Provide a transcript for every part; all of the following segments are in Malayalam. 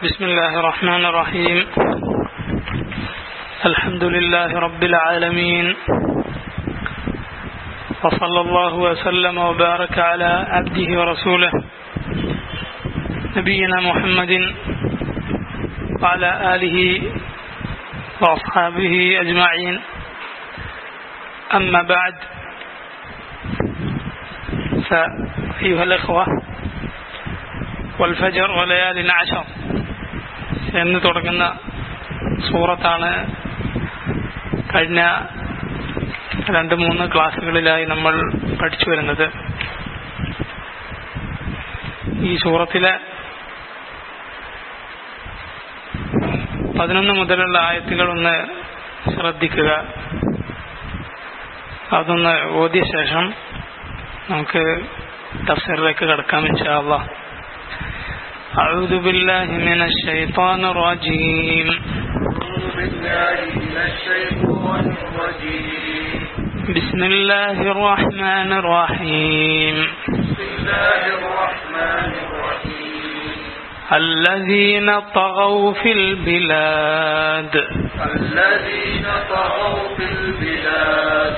بسم الله الرحمن الرحيم الحمد لله رب العالمين وصلى الله وسلم وبارك على عبده ورسوله نبينا محمد وعلى آله وأصحابه أجمعين أما بعد فأيها الإخوة والفجر وليال عشر എന്ന് തുടങ്ങുന്ന സൂറത്താണ് കഴിഞ്ഞ രണ്ട് മൂന്ന് ക്ലാസ്സുകളിലായി നമ്മൾ പഠിച്ചു വരുന്നത് ഈ സൂറത്തിലെ പതിനൊന്ന് മുതലുള്ള ആയത്തുകൾ ഒന്ന് ശ്രദ്ധിക്കുക അതൊന്ന് ഓതിയ ശേഷം നമുക്ക് തഫ്സറിലേക്ക് കടക്കാം ഇൻഷാ അള്ളാഹ് أعوذ بالله من الشيطان الرجيم أعوذ بالله من الشيطان الرجيم بسم الله الرحمن الرحيم بسم الله الرحمن الرحيم الذين طغوا في البلاد الذين طغوا في البلاد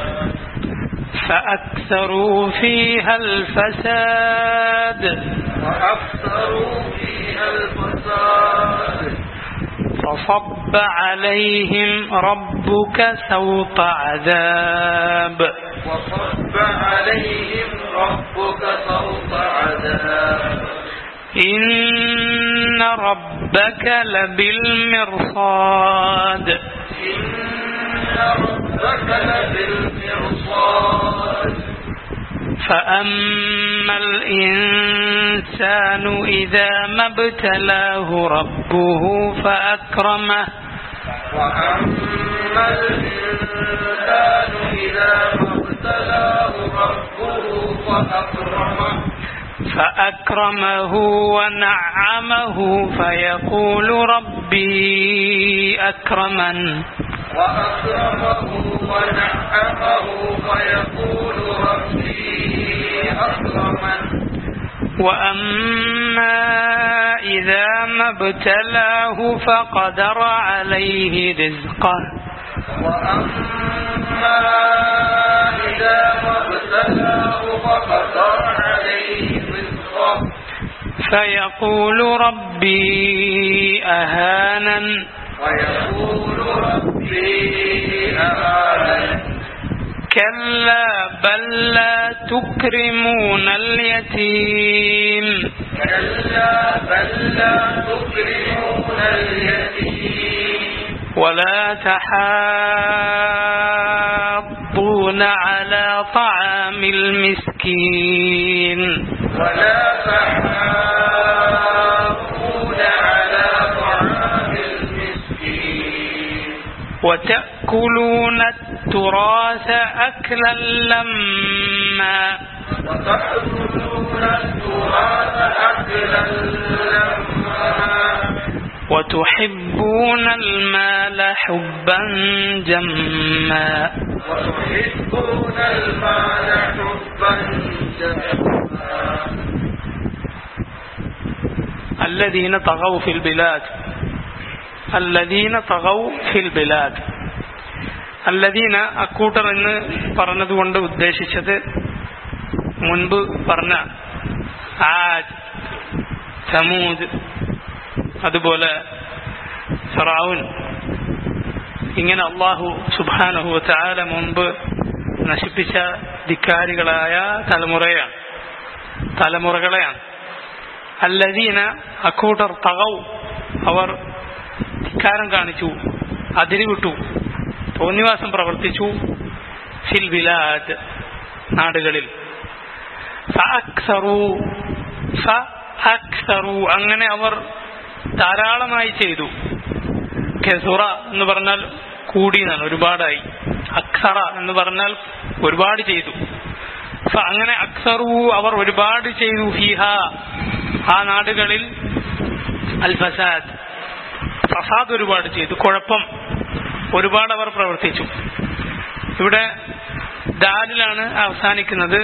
فأكثروا فيها الفساد وأكثروا فيها الفساد فصب عليهم ربك سوط عذاب وصب عليهم ربك صوت عذاب إن ربك لبالمرصاد إن ربك لبالمرصاد فأما الإنسان إذا ما ابتلاه ربه فأكرمه وأما الإنسان إذا ما ابتلاه ربه فأكرمه فأكرمه ونعمه فيقول ربي أكرمن وأكرمه ونعمه فيقول ربي أكرمن وأما إذا ما ابتلاه فقدر عليه رزقه وأما إذا ما ابتلاه فقدر عليه رزقه فيقول ربي أهانن ويقول ربي أهانن كلا بل لا تكرمون اليتيم كلا بل لا تكرمون اليتيم ولا تحاضون على طعام المسكين ولا تحاضون على طعام المسكين وتأكلون التراث أكلا لما وتأكلون التراث أكلا لما وتحبون المال حبا جما وتحبون المال حبا جما الذين طغوا في البلاد الذين طغوا في البلاد الذين അക്കൂട്ടർ എന്ന് പറഞ്ഞതുകൊണ്ട് ഉദ്ദേശിച്ചത് മുൻപ് പറഞ്ഞ ആജ് സമൂദ് അതുപോലെ ഫറാവുൻ ഇങ്ങനെ അള്ളാഹു സുബാനഹു ചാല മുൻപ് നശിപ്പിച്ച ധിക്കാരികളായ തലമുറയാണ് തലമുറകളെയാണ് അല്ലദീന അക്കൂട്ടർ തകൗ അവർ ധിക്കാരം കാണിച്ചു അതിരുവിട്ടു തോന്നിവാസം പ്രവർത്തിച്ചു ഫിൽ ബിലാദ് നാടുകളിൽ ഫഅക്സറു ഫഅക്സറു അങ്ങനെ അവർ ധാരാളമായി ചെയ്തു ഖെസുറ എന്ന് പറഞ്ഞാൽ കൂടി എന്നാണ് ഒരുപാടായി അക്സറ എന്ന് പറഞ്ഞാൽ ഒരുപാട് ചെയ്തു ഫ അങ്ങനെ അക്സറു അവർ ഒരുപാട് ചെയ്തു ഫിഹ ആ നാടുകളിൽ അൽ ഫസാദ് ഫസാദ് ഒരുപാട് ചെയ്തു കുഴപ്പം ഒരുപാട് അവർ പ്രവർത്തിച്ചു ഇവിടെ ദാലിലാണ് അവസാനിക്കുന്നത്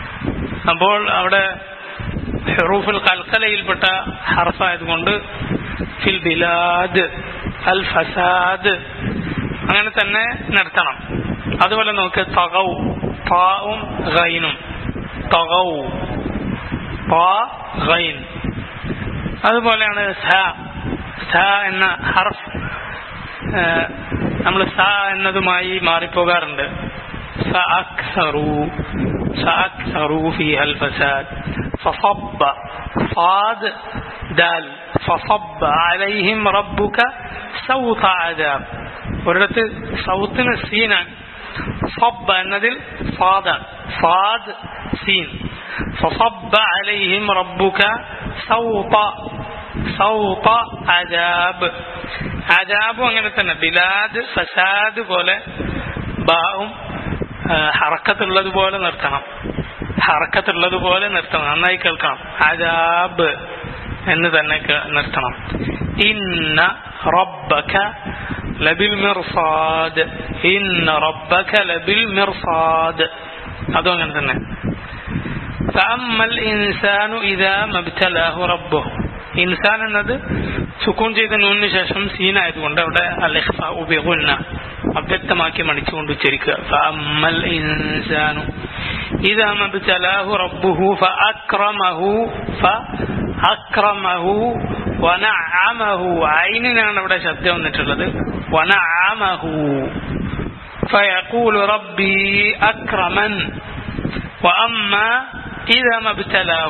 അപ്പോൾ അവിടെ ഹെറൂഫുൽ കൽക്കലയിൽപ്പെട്ട ഹർഫായതുകൊണ്ട് ഫിൽ ബിലാദ് അൽ ഫസാദ് അങ്ങനെ തന്നെ നിർത്തണം അതുപോലെ നോക്ക് തകൗ താവും ഗൈനും തകൗ താ ഗൈൻ അതുപോലെയാണ് സ സ എന്ന ഹർഫ് നമ്മൾ സ എന്നതുമായി മാറിപ്പോകാറുണ്ട് فأكثروا فأكثروا فيها الفساد فصب صاد دال فصب عليهم ربك سوط عذاب ഒരിടത്ത് സൗത്തിന് സീനാണ് صب എന്നതിൽ صاد صاد سين فصب عليهم ربك سوط സൗത അജാബ് അജാബും അങ്ങനെ തന്നെ ബിലാദ് ഫസാദ് പോലെ ബാവും ഹറക്കത്തുള്ളത് പോലെ നിർത്തണം ഹറക്കത്തുള്ളത് പോലെ നിർത്തണം നന്നായി കേൾക്കണം അജാബ് എന്ന് തന്നെ നിർത്തണം ഇന്ന റബ്ബക ലബിൽ മിർസാദ് ഇന്ന റബ്ബക ലബിൽ മിർസാദ് അതും അങ്ങനെ തന്നെ فأما الإنسان إذا ما ابتلاه ربه ഇൻസാൻ എന്നത് സുക്കൂൺ ചെയ്ത നൂന്നിന് ശേഷം സീനായതുകൊണ്ട് അവിടെ അലഹ്ഫ ഉപയോഗുന്ന അവ്യക്തമാക്കി മണിച്ചുകൊണ്ട് ഉച്ചരിക്കുക ഫഅമ്മൽ ഇൻസാനു ഇദാ മബ്തലാഹു റബ്ബുഹു ഫഅക്രമഹു ഫഅക്രമഹു വനഅമഹു ഐനിനാണ് അവിടെ ശബ്ദം വന്നിട്ടുള്ളത് വനഅമഹു فيقول ربي أكرمن وأما إذا ما ابتلاه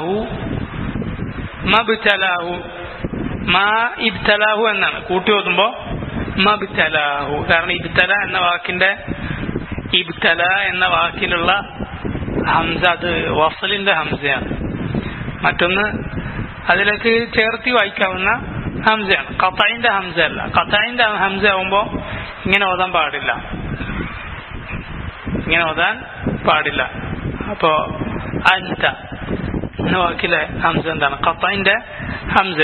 മബ്തലാഹു മാ ഇബ്തലാഹു എന്നാണ് കൂട്ടി ഓതുമ്പോ മബ്തലാഹു കാരണം ഇബ്തല എന്ന വാക്കിന്റെ ഇബ്തല എന്ന വാക്കിലുള്ള ഹംസ അത് വസലിന്റെ ഹംസയാണ് മറ്റൊന്ന് അതിലേക്ക് ചേർത്തി വായിക്കാവുന്ന ഹംസയാണ് കത്തായിന്റെ ഹംസ അല്ല കത്തായിന്റെ ഹംസ ആവുമ്പോ ഇങ്ങനെ ഓതാൻ പാടില്ല ഇങ്ങനെ ഓതാൻ പാടില്ല അപ്പോ അൻത എന്ന വാക്കിലെ ഹംസ എന്താണ് ഖത്തയിന്റെ ഹംസ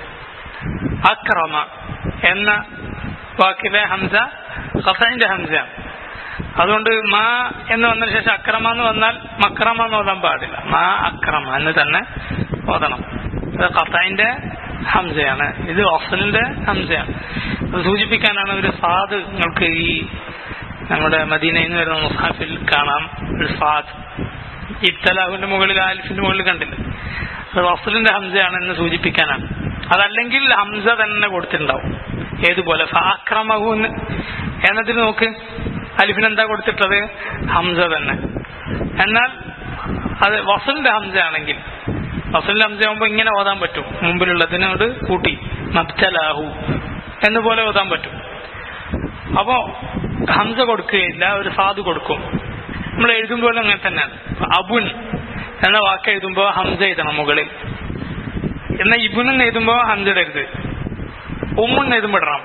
അക്രമ എന്ന വാക്കിലെ ഹംസ ഖത്തയിന്റെ ഹംസ അതുകൊണ്ട് മാ എന്ന് വന്നതിന് ശേഷം അക്രമ എന്ന് വന്നാൽ മക്രമ എന്ന് ഓതാൻ പാടില്ല മാ അക്രമ എന്ന് തന്നെ ഓതണം ഇത് ഖത്തയിന്റെ ഹംസയാണ് ഇത് ഓഫലിന്റെ ഹംസയാണ് അത് സൂചിപ്പിക്കാനാണ് ഒരു സാദ് നിങ്ങൾക്ക് ഈ നമ്മുടെ മദീനയിൽ നിന്ന് വരുന്ന മുസാഫിൽ കാണാം ഒരു സാദ് ഇബ്തലാഹുവിന്റെ മുകളിൽ ആലിഫിന്റെ മുകളിൽ കണ്ടില്ല അത് വസലിന്റെ ഹംസയാണ് എന്ന് സൂചിപ്പിക്കാനാണ് അതല്ലെങ്കിൽ ഹംസ തന്നെ കൊടുത്തിട്ടുണ്ടാവും ഏതുപോലെ ഫാക്രമഹു എന്നതിന് നോക്ക് അലിഫിന് എന്താ കൊടുത്തിട്ടത് ഹംസ തന്നെ എന്നാൽ അത് വസലിന്റെ ഹംസ ആണെങ്കിൽ വസലിന്റെ ഹംസ ആകുമ്പോൾ ഇങ്ങനെ ഓതാൻ പറ്റും മുമ്പിലുള്ളതിനോട് കൂട്ടി മബ്തലാഹു എന്നുപോലെ ഓതാൻ പറ്റും അപ്പോ ഹംസ കൊടുക്കുകയില്ല ഒരു സാധു കൊടുക്കും നമ്മൾ എഴുതുമ്പോൾ അങ്ങനെ തന്നെയാണ് അബുൻ എന്ന വാക്ക് എഴുതുമ്പോൾ ഹംസ എഴുതണം മുകളിൽ എന്നാൽ ഇബുൻ എഴുതുമ്പോൾ ഹംസ ഇടരുത് ഉമ്മുൻ എഴുതുമ്പോൾ ഇടണം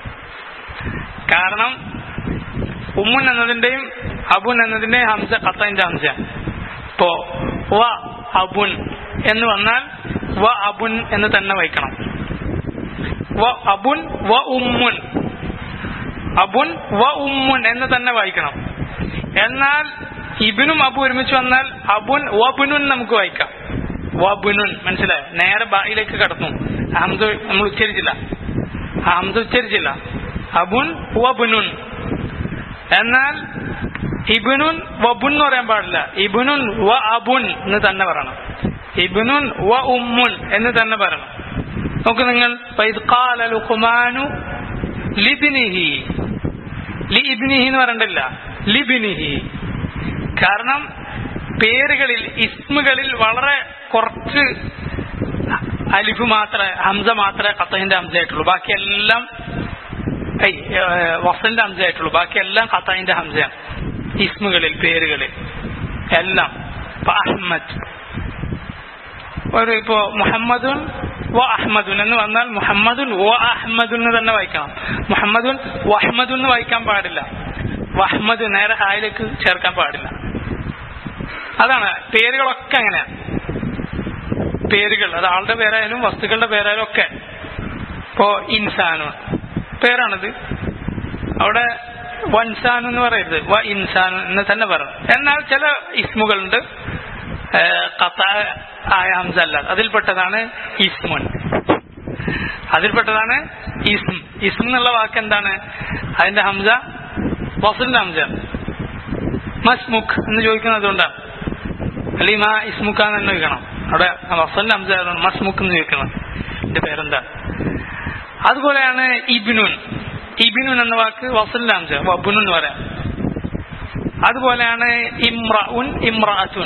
കാരണം ഉമ്മുൻ എന്നതിന്റെയും അബുൻ എന്നതിന്റെയും ഹംസ കത്തതിന്റെ ഹംസ ഇപ്പോ വ അബുൻ എന്ന് വന്നാൽ വ അബുൻ എന്ന് തന്നെ വായിക്കണം വ അബുൻ വ ഉമ്മുൻ അബുൻ വ ഉമ്മുൻ എന്ന് തന്നെ വായിക്കണം എന്നാൽ ഇബിനും അബു ഒരുമിച്ച് വന്നാൽ അബുൻ വബുനുൻ നമുക്ക് വായിക്കാം വബുനുൻ മനസ്സിലായോ നേരെ ബായിലേക്ക് കടന്നു ഹംസ നമ്മൾ ഉച്ചരിച്ചില്ല ഹംസ ഉച്ചരിച്ചില്ല അബുൻ വബുനുൻ എന്നാൽ ഇബിനുൻ വബുൻ എന്ന് പറയാൻ പാടില്ല ഇബിനുൻ വ അബുൻ എന്ന് തന്നെ പറയണം ഇബിനുൻ വ ഉമ്മുൻ എന്ന് തന്നെ പറയണം നോക്ക് നിങ്ങൾ ലുഖ്മാനു ലിബിനിഹി ലി ഇബ്നിഹി എന്ന് പറയണ്ടില്ല ലിബിനിഹി കാരണം പേരുകളിൽ ഇസ്മുകളിൽ വളരെ കുറച്ച് അലിഫ് മാത്രമേ ഹംസ മാത്രമേ ഖത്തഹിന്റെ ഹംസ ആയിട്ടുള്ളൂ ബാക്കിയെല്ലാം വസന്റെ ഹംസ ആയിട്ടുള്ളൂ ബാക്കിയെല്ലാം ഖത്തഹിന്റെ ഹംസയാണ് ഇസ്മുകളിൽ പേരുകളിൽ എല്ലാം ഇപ്പൊ അഹമ്മദ് ഒരു ഇപ്പോ മുഹമ്മദുൻ വ അഹമ്മദുൻ എന്ന് വന്നാൽ മുഹമ്മദുൻ വ അഹമ്മദുൻ എന്ന് തന്നെ വായിക്കണം മുഹമ്മദുൻ വഹ്മദുൻ എന്ന് വായിക്കാൻ പാടില്ല വഹ്മദ് നേരെ ഹായിലേക്ക് ചേർക്കാൻ പാടില്ല അതാണ് പേരുകളൊക്കെ അങ്ങനെയാണ് പേരുകൾ അത് ആളുടെ പേരായാലും വസ്തുക്കളുടെ പേരായാലും ഒക്കെ ഇപ്പോ ഇൻസാനു പേരാണിത് അവിടെ വൻസാൻ എന്ന് പറയരുത് വ ഇൻസാൻ എന്ന് തന്നെ പറയണം എന്നാൽ ചില ഇസ്മുകളുണ്ട് കത്ത ആയ ഹംസ അല്ലാതെ അതിൽപ്പെട്ടതാണ് ഇസ്മുൻ അതിൽപ്പെട്ടതാണ് ഇസ്ം ഇസ്ം എന്നുള്ള വാക്ക് എന്താണ് അതിന്റെ ഹംസ വസലിന്റെ ഹംസ മസ്മുഖ് എന്ന് ചോദിക്കുന്നത് അതുകൊണ്ടാണ് അല്ലെങ്കിൽ മാ ഇസ്മുഖ എന്ന് തന്നെ ചോദിക്കണം അവിടെ വസലിന്റെ ഹംസ ആയതുകൊണ്ട് മസ്മുഖ് എന്ന് ചോദിക്കണം എന്റെ പേരെന്താ അതുപോലെയാണ് ഇബിനുൻ ഇബിനുൻ എന്ന വാക്ക് വസലിന്റെ ഹംസ വബുനു എന്ന് പറയാം അതുപോലെയാണ് ഇമ്രഉൻ ഇമ്രഅത്തുൻ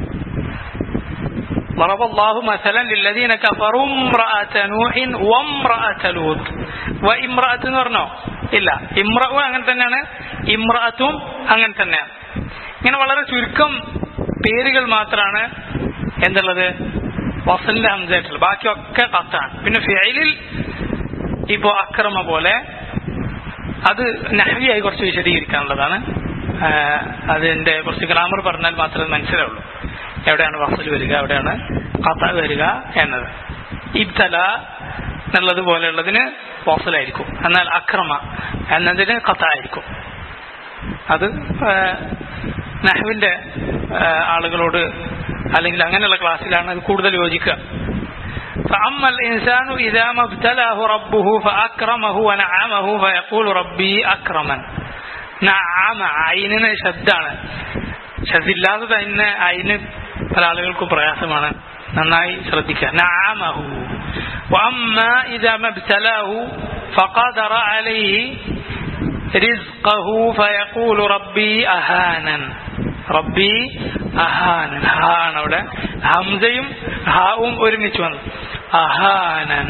ضرب الله مثلا للذين كفروا امرأة نوح وامرأة لوط وامرأة എന്ന് പറഞ്ഞോ ഇല്ല ഇമ്രവും അങ്ങനെ തന്നെയാണ് ഇമ്രഅത്തും അങ്ങനെ തന്നെയാണ് ഇങ്ങനെ വളരെ ചുരുക്കം പേരുകൾ മാത്രമാണ് എന്തുള്ളത് വസലിന്റെ ഹംസായിട്ടുള്ളത് ബാക്കിയൊക്കെ കത്താണ് പിന്നെ ഫെയിലിൽ ഇപ്പോ അക്രമ പോലെ അത് നഹവിയായി കുറച്ച് വിശദീകരിക്കാനുള്ളതാണ് ആഹ് അതിന്റെ കുറച്ച് ഗ്രാമർ പറഞ്ഞാൽ മാത്രമേ മനസ്സിലാവുള്ളൂ എവിടെയാണ് വസൽ വരിക എവിടെയാണ് കഥ വരിക എന്നത് ഇബ്തല എന്നുള്ളത് പോലെയുള്ളതിന് വസലായിരിക്കും എന്നാൽ അക്രമ എന്നതിന് കഥ ആയിരിക്കും അത് ആഹ് നഹ്വിന്റെ ആഹ് ആളുകളോട് അല്ലെങ്കിൽ അങ്ങനെയുള്ള ക്ലാസ്സിലാണ് അത് കൂടുതൽ യോജിക്കുക فأما الإنسان إذا ما ابتلاه ربه فأكرمه ونعمه فيقول ربي أكرمن നഅമ അയിനിന് ശബ്ദാണ് ശബ്ദില്ലാതെ തന്നെ അയിന് പല ആളുകൾക്കും പ്രയാസമാണ് നന്നായി ശ്രദ്ധിക്കുക നഅമഹു وأما إذا ما ابتلاه فقدر عليه رزقه فيقول ربي أهانن റബ്ബി അഹാനൻ ഹാൻ അവിടെ ഹംസയും ഹാവും ഒരുമിച്ച് വന്നു അഹാനൻ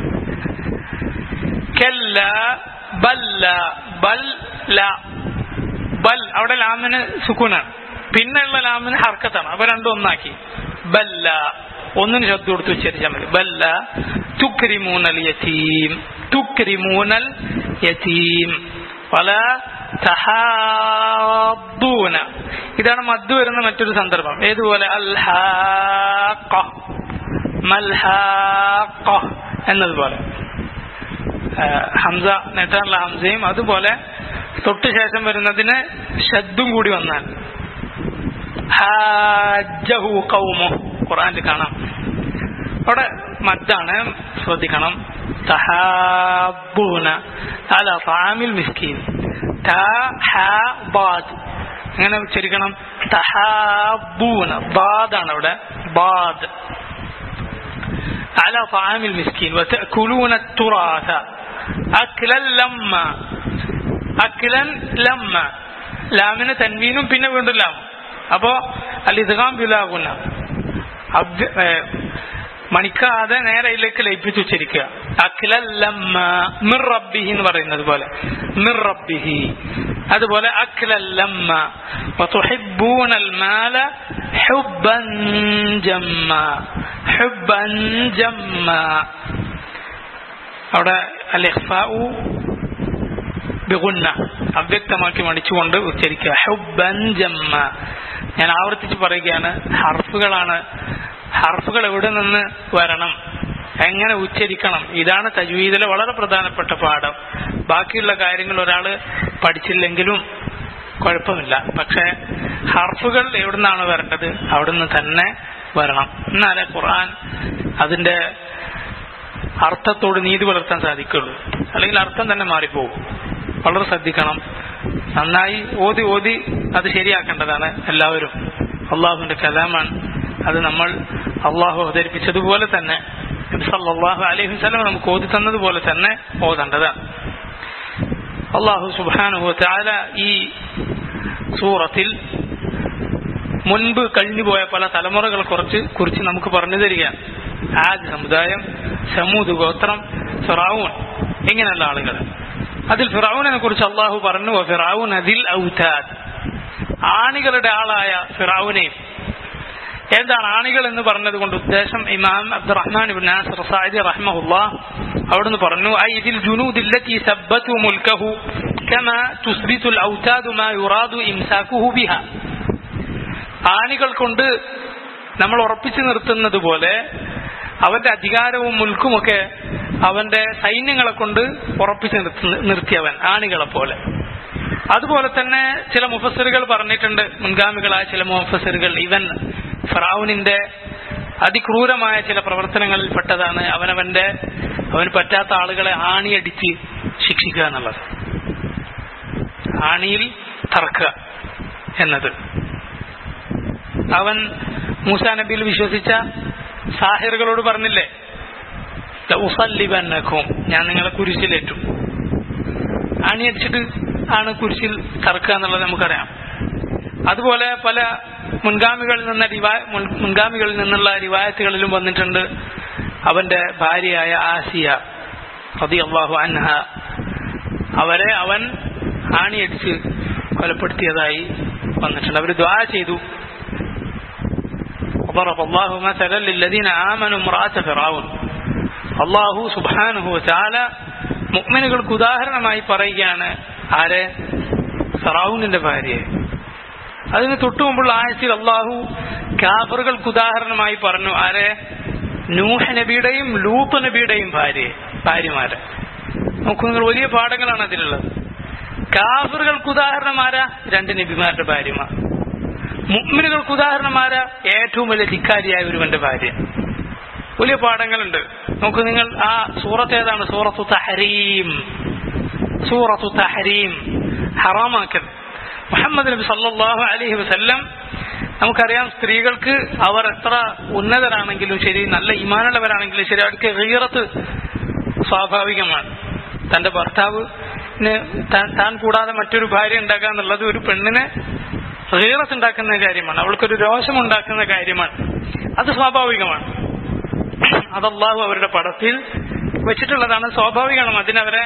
കല്ല ബല്ല ബൽ ല ബൽ അവിടെ ലാമിന് സുക്കൂനാണ് പിന്നെയുള്ള ലാമിന് ഹർക്കത്താണ് അപ്പൊ രണ്ടും ഒന്നാക്കി ബല്ല ഒന്നിന് ശബ്ദം കൊടുത്ത് ഉച്ചരിച്ചാൽ മതി ബല്ല തുക്രിമൂനൽ യതീം തുക്രിമൂനൽ യതീം വല തഹാബൂന ഇതാണ് മദ് വരുന്ന മറ്റൊരു സന്ദർഭം ഏതുപോലെ അൽഹാഖ മൽഹാഖ എന്നതുപോലെ ഹംസ നെട്ടാനുള്ള ഹംസയും അതുപോലെ തൊട്ട് ശേഷം വരുന്നതിന് ഷദ്ദും കൂടി വന്നാൽ ഹാജഹു കൗമു ഖുറാനിൽ കാണാം അവിടെ മദ്ദാണ് ശ്രദ്ധിക്കണം തഹാബൂന അല ഫാമിൽ മിസ്കീൻ അങ്ങനെ ഉച്ചരിക്കണം തഹാബൂന ബാദാണ് അവിടെ ബാദ് على طعام المسكين وتأكلون التراث أكلا لما أكلا لما ലാമിന് തൻവീനും പിന്നെ വീണ്ടും ലാം അപ്പോ അൽ ഇദ്ഗാം ബിലാകുന്ന മണിക്കാതെ നേരെ ഇതിലേക്ക് ലയിപ്പിച്ച് ഉച്ചരിക്കുക അഖിലല്ലമ്മ മിർ റബ്ബിഹി എന്ന് പറയുന്നത് പോലെ മിർ റബ്ബിഹി അതുപോലെ അഖിലല്ലമ്മ وتحبون المال حبا جما حبا جما അവിടെ അൽ ഇഖ്ഫാഉ ബിഗുന്ന അവ്യക്തമാക്കി മടിച്ചുകൊണ്ട് ഉച്ചരിക്കുക ഹുബൻ ജമ്മ ഞാൻ ആവർത്തിച്ച് പറയുകയാണ് ഹർഫുകളാണ് ഹർഫുകൾ എവിടെ നിന്ന് വരണം എങ്ങനെ ഉച്ചരിക്കണം ഇതാണ് തജ്വീദിലെ വളരെ പ്രധാനപ്പെട്ട പാഠം ബാക്കിയുള്ള കാര്യങ്ങൾ ഒരാൾ പഠിച്ചില്ലെങ്കിലും കുഴപ്പമില്ല പക്ഷെ ഹർഫുകൾ എവിടെ നിന്നാണ് വരേണ്ടത് അവിടുന്ന് തന്നെ വരണം എന്നാലേ ഖുർആൻ അതിന്റെ അർത്ഥത്തോട് നീതി പുലർത്താൻ സാധിക്കുള്ളൂ അല്ലെങ്കിൽ അർത്ഥം തന്നെ മാറിപ്പോകും വളരെ ശ്രദ്ധിക്കണം നന്നായി ഓതി ഓതി അത് ശരിയാക്കേണ്ടതാണ് എല്ലാവരും അള്ളാഹുവിന്റെ കലാമാണ് അത് നമ്മൾ അള്ളാഹു അവതരിപ്പിച്ചതുപോലെ തന്നെ സല്ലാഹു അലൈഹി വസല്ലം നമുക്ക് ഓതി തന്നതുപോലെ തന്നെ ഓതേണ്ടതാണ് അള്ളാഹു സുബാനുഹു താല ഈ സൂറത്തിൽ മുൻപ് കഴിഞ്ഞുപോയ പല തലമുറകളെ കുറിച്ച് കുറിച്ച് നമുക്ക് പറഞ്ഞു തരികയാണ് ആദ് സമുദായം സമൂദ് ഗോത്രം ഫിറാവൂൻ ഇങ്ങനെയുള്ള ആളുകൾ അതിൽ ഫിറാവൂനെ കുറിച്ച് അള്ളാഹു പറഞ്ഞു ഫിറാവൂൻ അതിൽ ഔതാദ് ആണികളുടെ ആളായ ഫിറാവുനെയും എന്താണ് ആണികൾ എന്ന് പറഞ്ഞത് കൊണ്ട് ഉദ്ദേശം ഇമാം അബ്ദുറഹ്മാൻ ഇബ്നു നാസർ സായിദി റഹ്മഹുല്ലാ അവിടുന്ന് പറഞ്ഞു ഐ ഇതിൽ ജുനൂദില്ലത്തി സബ്ബതു മുൽക്കഹു കമാ തുസ്ബിതു ഔതാദു മാ യുറാദു ഇംസാക്കുഹു ബിഹ ആണികൾ കൊണ്ട് നമ്മൾ ഉറപ്പിച്ചു നിർത്തുന്നത് പോലെ അവന്റെ അധികാരവും മുൽക്കുമൊക്കെ അവന്റെ സൈന്യങ്ങളെ കൊണ്ട് ഉറപ്പിച്ചു നിർത്തിയവൻ ആണികളെ പോലെ അതുപോലെ തന്നെ ചില മുഫസറുകൾ പറഞ്ഞിട്ടുണ്ട് മുൻഗാമികളായ ചില മുഫസറുകൾ ഇവൻ ഫറാവുനിന്റെ അതിക്രൂരമായ ചില പ്രവർത്തനങ്ങളിൽ പെട്ടതാണ് അവനവന്റെ അവന് പറ്റാത്ത ആളുകളെ ആണിയടിച്ച് ശിക്ഷിക്കുക എന്നുള്ളത് ആണിയിൽ തറക്കുക എന്നത് അവൻ മൂസാ നബിയിൽ വിശ്വസിച്ച സാഹിറുകളോട് പറഞ്ഞില്ലേ ഉസല്ലിബന്നക്കും ഞാൻ നിങ്ങളെ കുരിശിലേറ്റു അണിയടിച്ചിട്ട് ആണ് കുരിശിൽ തറക്കുക എന്നുള്ളത് നമുക്കറിയാം അതുപോലെ പല മുൻഗാമികളിൽ നിന്ന റിവാ- മുൻ- മുൻഗാമികളിൽ നിന്നുള്ള റിവായത്തുകളിലും വന്നിട്ടുണ്ട് അവന്റെ ഭാര്യയായ ആസിയ റതി അള്ളാഹു അൻഹ അവരെ അവൻ ആണിയടിച്ച് കൊലപ്പെടുത്തിയതായി വന്നിട്ടുണ്ട് അവർ ദ്വാ ചെയ്തു ضرب الله مثلا للذين آمنوا امرأة فرعون അള്ളാഹു സുബാനുഹു ചാല മുഅ്മിനുകൾക്ക് ഉദാഹരണമായി പറയുകയാണ് ആരെ ഫറൌനിന്റെ ഭാര്യയെ അതിന് തൊട്ടു മുമ്പുള്ള ആയത്തിൽ അള്ളാഹു കാഫറുകൾക്ക് ഉദാഹരണമായി പറഞ്ഞു ആരെ നൂഹ നബിയുടെയും ലൂത്ത് നബിയുടെയും ഭാര്യയെ ഭാര്യമാരെ നമുക്ക് നിങ്ങൾ വലിയ പാഠങ്ങളാണ് അതിലുള്ളത് കാഫറുകൾക്ക് ഉദാഹരണം ആരാ രണ്ട് നബിമാരുടെ ഭാര്യമാർ മുഅ്മിനുകൾക്ക് ഉദാഹരണം ആരാ ഏറ്റവും വലിയ ധിക്കാരിയായ ഒരുവന്റെ ഭാര്യ വലിയ പാഠങ്ങളുണ്ട് നമുക്ക് നിങ്ങൾ ആ സൂറത്ത് ഏതാണ് സൂറത്തു തഹരീം സൂറത്തു തഹരീം ഹറാമാക്കൽ മുഹമ്മദ് നബി സല്ലല്ലാഹു അലൈഹി വസല്ലം നമുക്കറിയാം സ്ത്രീകൾക്ക് അവർ എത്ര ഉന്നതരാണെങ്കിലും ശരി നല്ല ഇമാനുള്ളവരാണെങ്കിലും ശരി അവർക്ക് ഗീറത്ത് സ്വാഭാവികമാണ് തന്റെ ഭർത്താവ് താൻ കൂടാതെ മറ്റൊരു ഭാര്യ ഉണ്ടാക്കുക എന്നുള്ളത് ഒരു പെണ്ണിനെ ഗീറത്ത് ഉണ്ടാക്കുന്ന കാര്യമാണ് അവൾക്കൊരു രോഷം ഉണ്ടാക്കുന്ന കാര്യമാണ് അത് സ്വാഭാവികമാണ് അത് അള്ളാഹു അവരുടെ പടത്തിൽ വെച്ചിട്ടുള്ളതാണ് സ്വാഭാവികമാണ് അതിനവരെ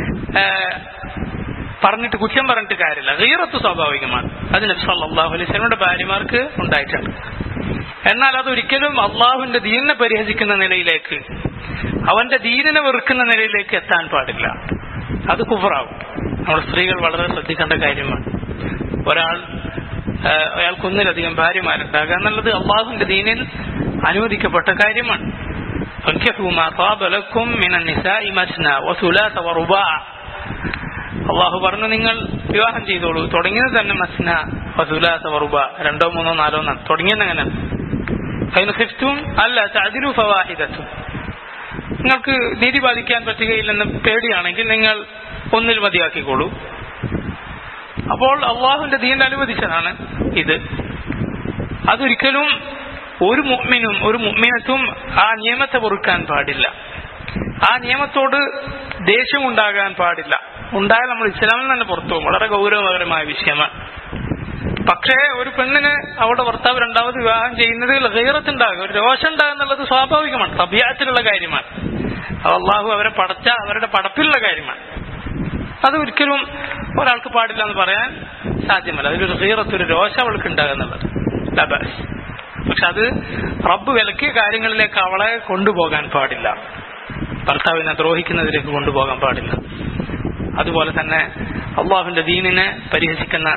പറഞ്ഞിട്ട് കുറ്റം പറഞ്ഞിട്ട് കാര്യമില്ല ഗീറത്ത് സ്വാഭാവികമാണ് അത് നബ്സ് അള്ളാഹു അലൈഹി സ്വലമിയുടെ ഭാര്യമാർക്ക് ഉണ്ടായിട്ടുണ്ട് എന്നാൽ അതൊരിക്കലും അള്ളാഹുവിന്റെ ദീനിനെ പരിഹസിക്കുന്ന നിലയിലേക്ക് അവന്റെ ദീനിനെ വെറുക്കുന്ന നിലയിലേക്ക് എത്താൻ പാടില്ല അത് കുഫറാവും നമ്മൾ സ്ത്രീകൾ വളരെ ശ്രദ്ധിക്കേണ്ട കാര്യമാണ് ഒരാൾ അയാൾക്കൊന്നിലധികം ഭാര്യമാരുണ്ടാകുക എന്നുള്ളത് അള്ളാഹുവിന്റെ ദീനിൽ അനുവദിക്കപ്പെട്ട കാര്യമാണ് അള്ളാഹു പറഞ്ഞു നിങ്ങൾ വിവാഹം ചെയ്തോളൂ തുടങ്ങിയത് തന്നെ മസ്ന വസുലാസ വറുബ രണ്ടോ മൂന്നോ നാലോ എന്നാണ് തുടങ്ങിയത് അങ്ങനെ ഫൈനുഹിഫ്റ്റും അല്ല അതിരു ഫവാഹിദത്തും നിങ്ങൾക്ക് നീതി പാലിക്കാൻ പറ്റുകയില്ലെന്ന് പേടിയാണെങ്കിൽ നിങ്ങൾ ഒന്നിൽ മതിയാക്കിക്കോളൂ അപ്പോൾ അള്ളാഹുവിന്റെ ദീൻ അനുവദിച്ചതാണ് ഇത് അതൊരിക്കലും ഒരു മുഅ്മിനും ഒരു മുഅ്മിനത്തും ആ നിയമത്തെ പൊറുക്കാൻ പാടില്ല ആ നിയമത്തോട് ദേഷ്യം ഉണ്ടാകാൻ പാടില്ല ഉണ്ടായാൽ നമ്മൾ ഇസ്ലാമിൽ തന്നെ പുറത്തു പോകും വളരെ ഗൗരവകരമായ വിഷയമാണ് പക്ഷേ ഒരു പെണ്ണിന് അവളുടെ ഭർത്താവ് രണ്ടാമത് വിവാഹം ചെയ്യുന്നതിൽ ഗൈറത്തുണ്ടാകും ഒരു രോഷം ഉണ്ടാകുക എന്നുള്ളത് സ്വാഭാവികമാണ് തബിയാത്തിലുള്ള കാര്യമാണ് അത് അള്ളാഹു അവരെ പടച്ച അവരുടെ പടപ്പിലുള്ള കാര്യമാണ് അത് ഒരിക്കലും ഒരാൾക്ക് പാടില്ല എന്ന് പറയാൻ സാധ്യമല്ല അതിലൊരു ഹീറത്ത് ഒരു രോഷം അവൾക്ക് ഉണ്ടാകുന്നുള്ളത് ലബാസ് പക്ഷെ അത് റബ്ബ് വിലക്കിയ കാര്യങ്ങളിലേക്ക് അവളെ കൊണ്ടുപോകാൻ പാടില്ല ഭർത്താവിനെ ദ്രോഹിക്കുന്നതിലേക്ക് കൊണ്ടുപോകാൻ പാടില്ല അതുപോലെ തന്നെ അള്ളാഹുവിന്റെ ദീനിനെ പരിഹസിക്കുന്ന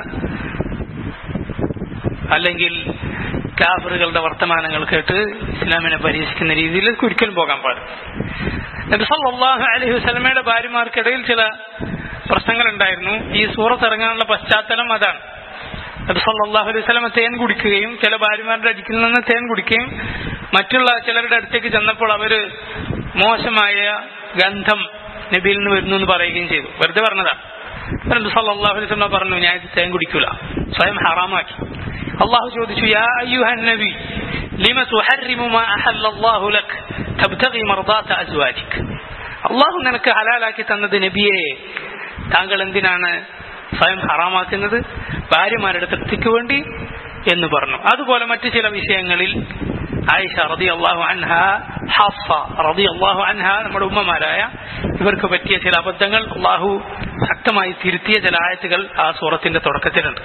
അല്ലെങ്കിൽ കാഫറുകളുടെ വർത്തമാനങ്ങൾ കേട്ട് ഇസ്ലാമിനെ പരിഹസിക്കുന്ന രീതിയിലേക്ക് ഒരിക്കലും പോകാൻ പാടില്ല നബി സല്ലല്ലാഹു അലൈഹി വസല്ലമയുടെ ഭാര്യമാർക്കിടയിൽ ചില പ്രശ്നങ്ങൾ ഉണ്ടായിരുന്നു ഈ സൂറത്ത് ഇറങ്ങാനുള്ള പശ്ചാത്തലം അതാണ് നബി സല്ലല്ലാഹു അലൈഹി വസല്ലമ തേൻ കുടിക്കുകയും ചില ഭാര്യമാരുടെ അടുക്കിൽ നിന്ന് തേൻ കുടിക്കുകയും മറ്റുള്ള ചിലരുടെ അടുത്തേക്ക് ചെന്നപ്പോൾ അവര് മോശമായ ഗന്ധം നബിയിൽ നിന്ന് വരുന്നു എന്ന് പറയുകയും ചെയ്തു വെറുതെ പറഞ്ഞതാ നബി സല്ലല്ലാഹു അലൈഹി വസല്ലമ പറഞ്ഞു ഞാൻ ഇത് തേൻ കുടിക്കൂല സ്വയം ഹറാമാക്കി അള്ളാഹു ചോദിച്ചു യാ അയ്യുഹൻ നബി ലിമ തുഹർറിമു മാ അഹല്ലല്ലാഹു ലക് തബ്തഗി മർദാത അസ്വാജിക് അള്ളാഹു നിനക്ക് ഹലാലാക്കി തന്നത് നബിയെ താങ്കൾ എന്തിനാണ് സ്വയം ഹറാമാക്കുന്നത് ഭാര്യമാരുടെ തൃപ്തിക്ക് വേണ്ടി എന്ന് പറഞ്ഞു അതുപോലെ മറ്റു ചില വിഷയങ്ങളിൽ ആയിഷ റതി അള്ളാഹു അൻഹ ഹഫ റതി അള്ളാഹു അൻഹ നമ്മുടെ ഉമ്മമാരായ ഇവർക്ക് പറ്റിയ ചില അബദ്ധങ്ങൾ അള്ളാഹു ശക്തമായി തിരുത്തിയ ചില ആയത്തുകൾ ആ സൂറത്തിന്റെ തുടക്കത്തിലുണ്ട്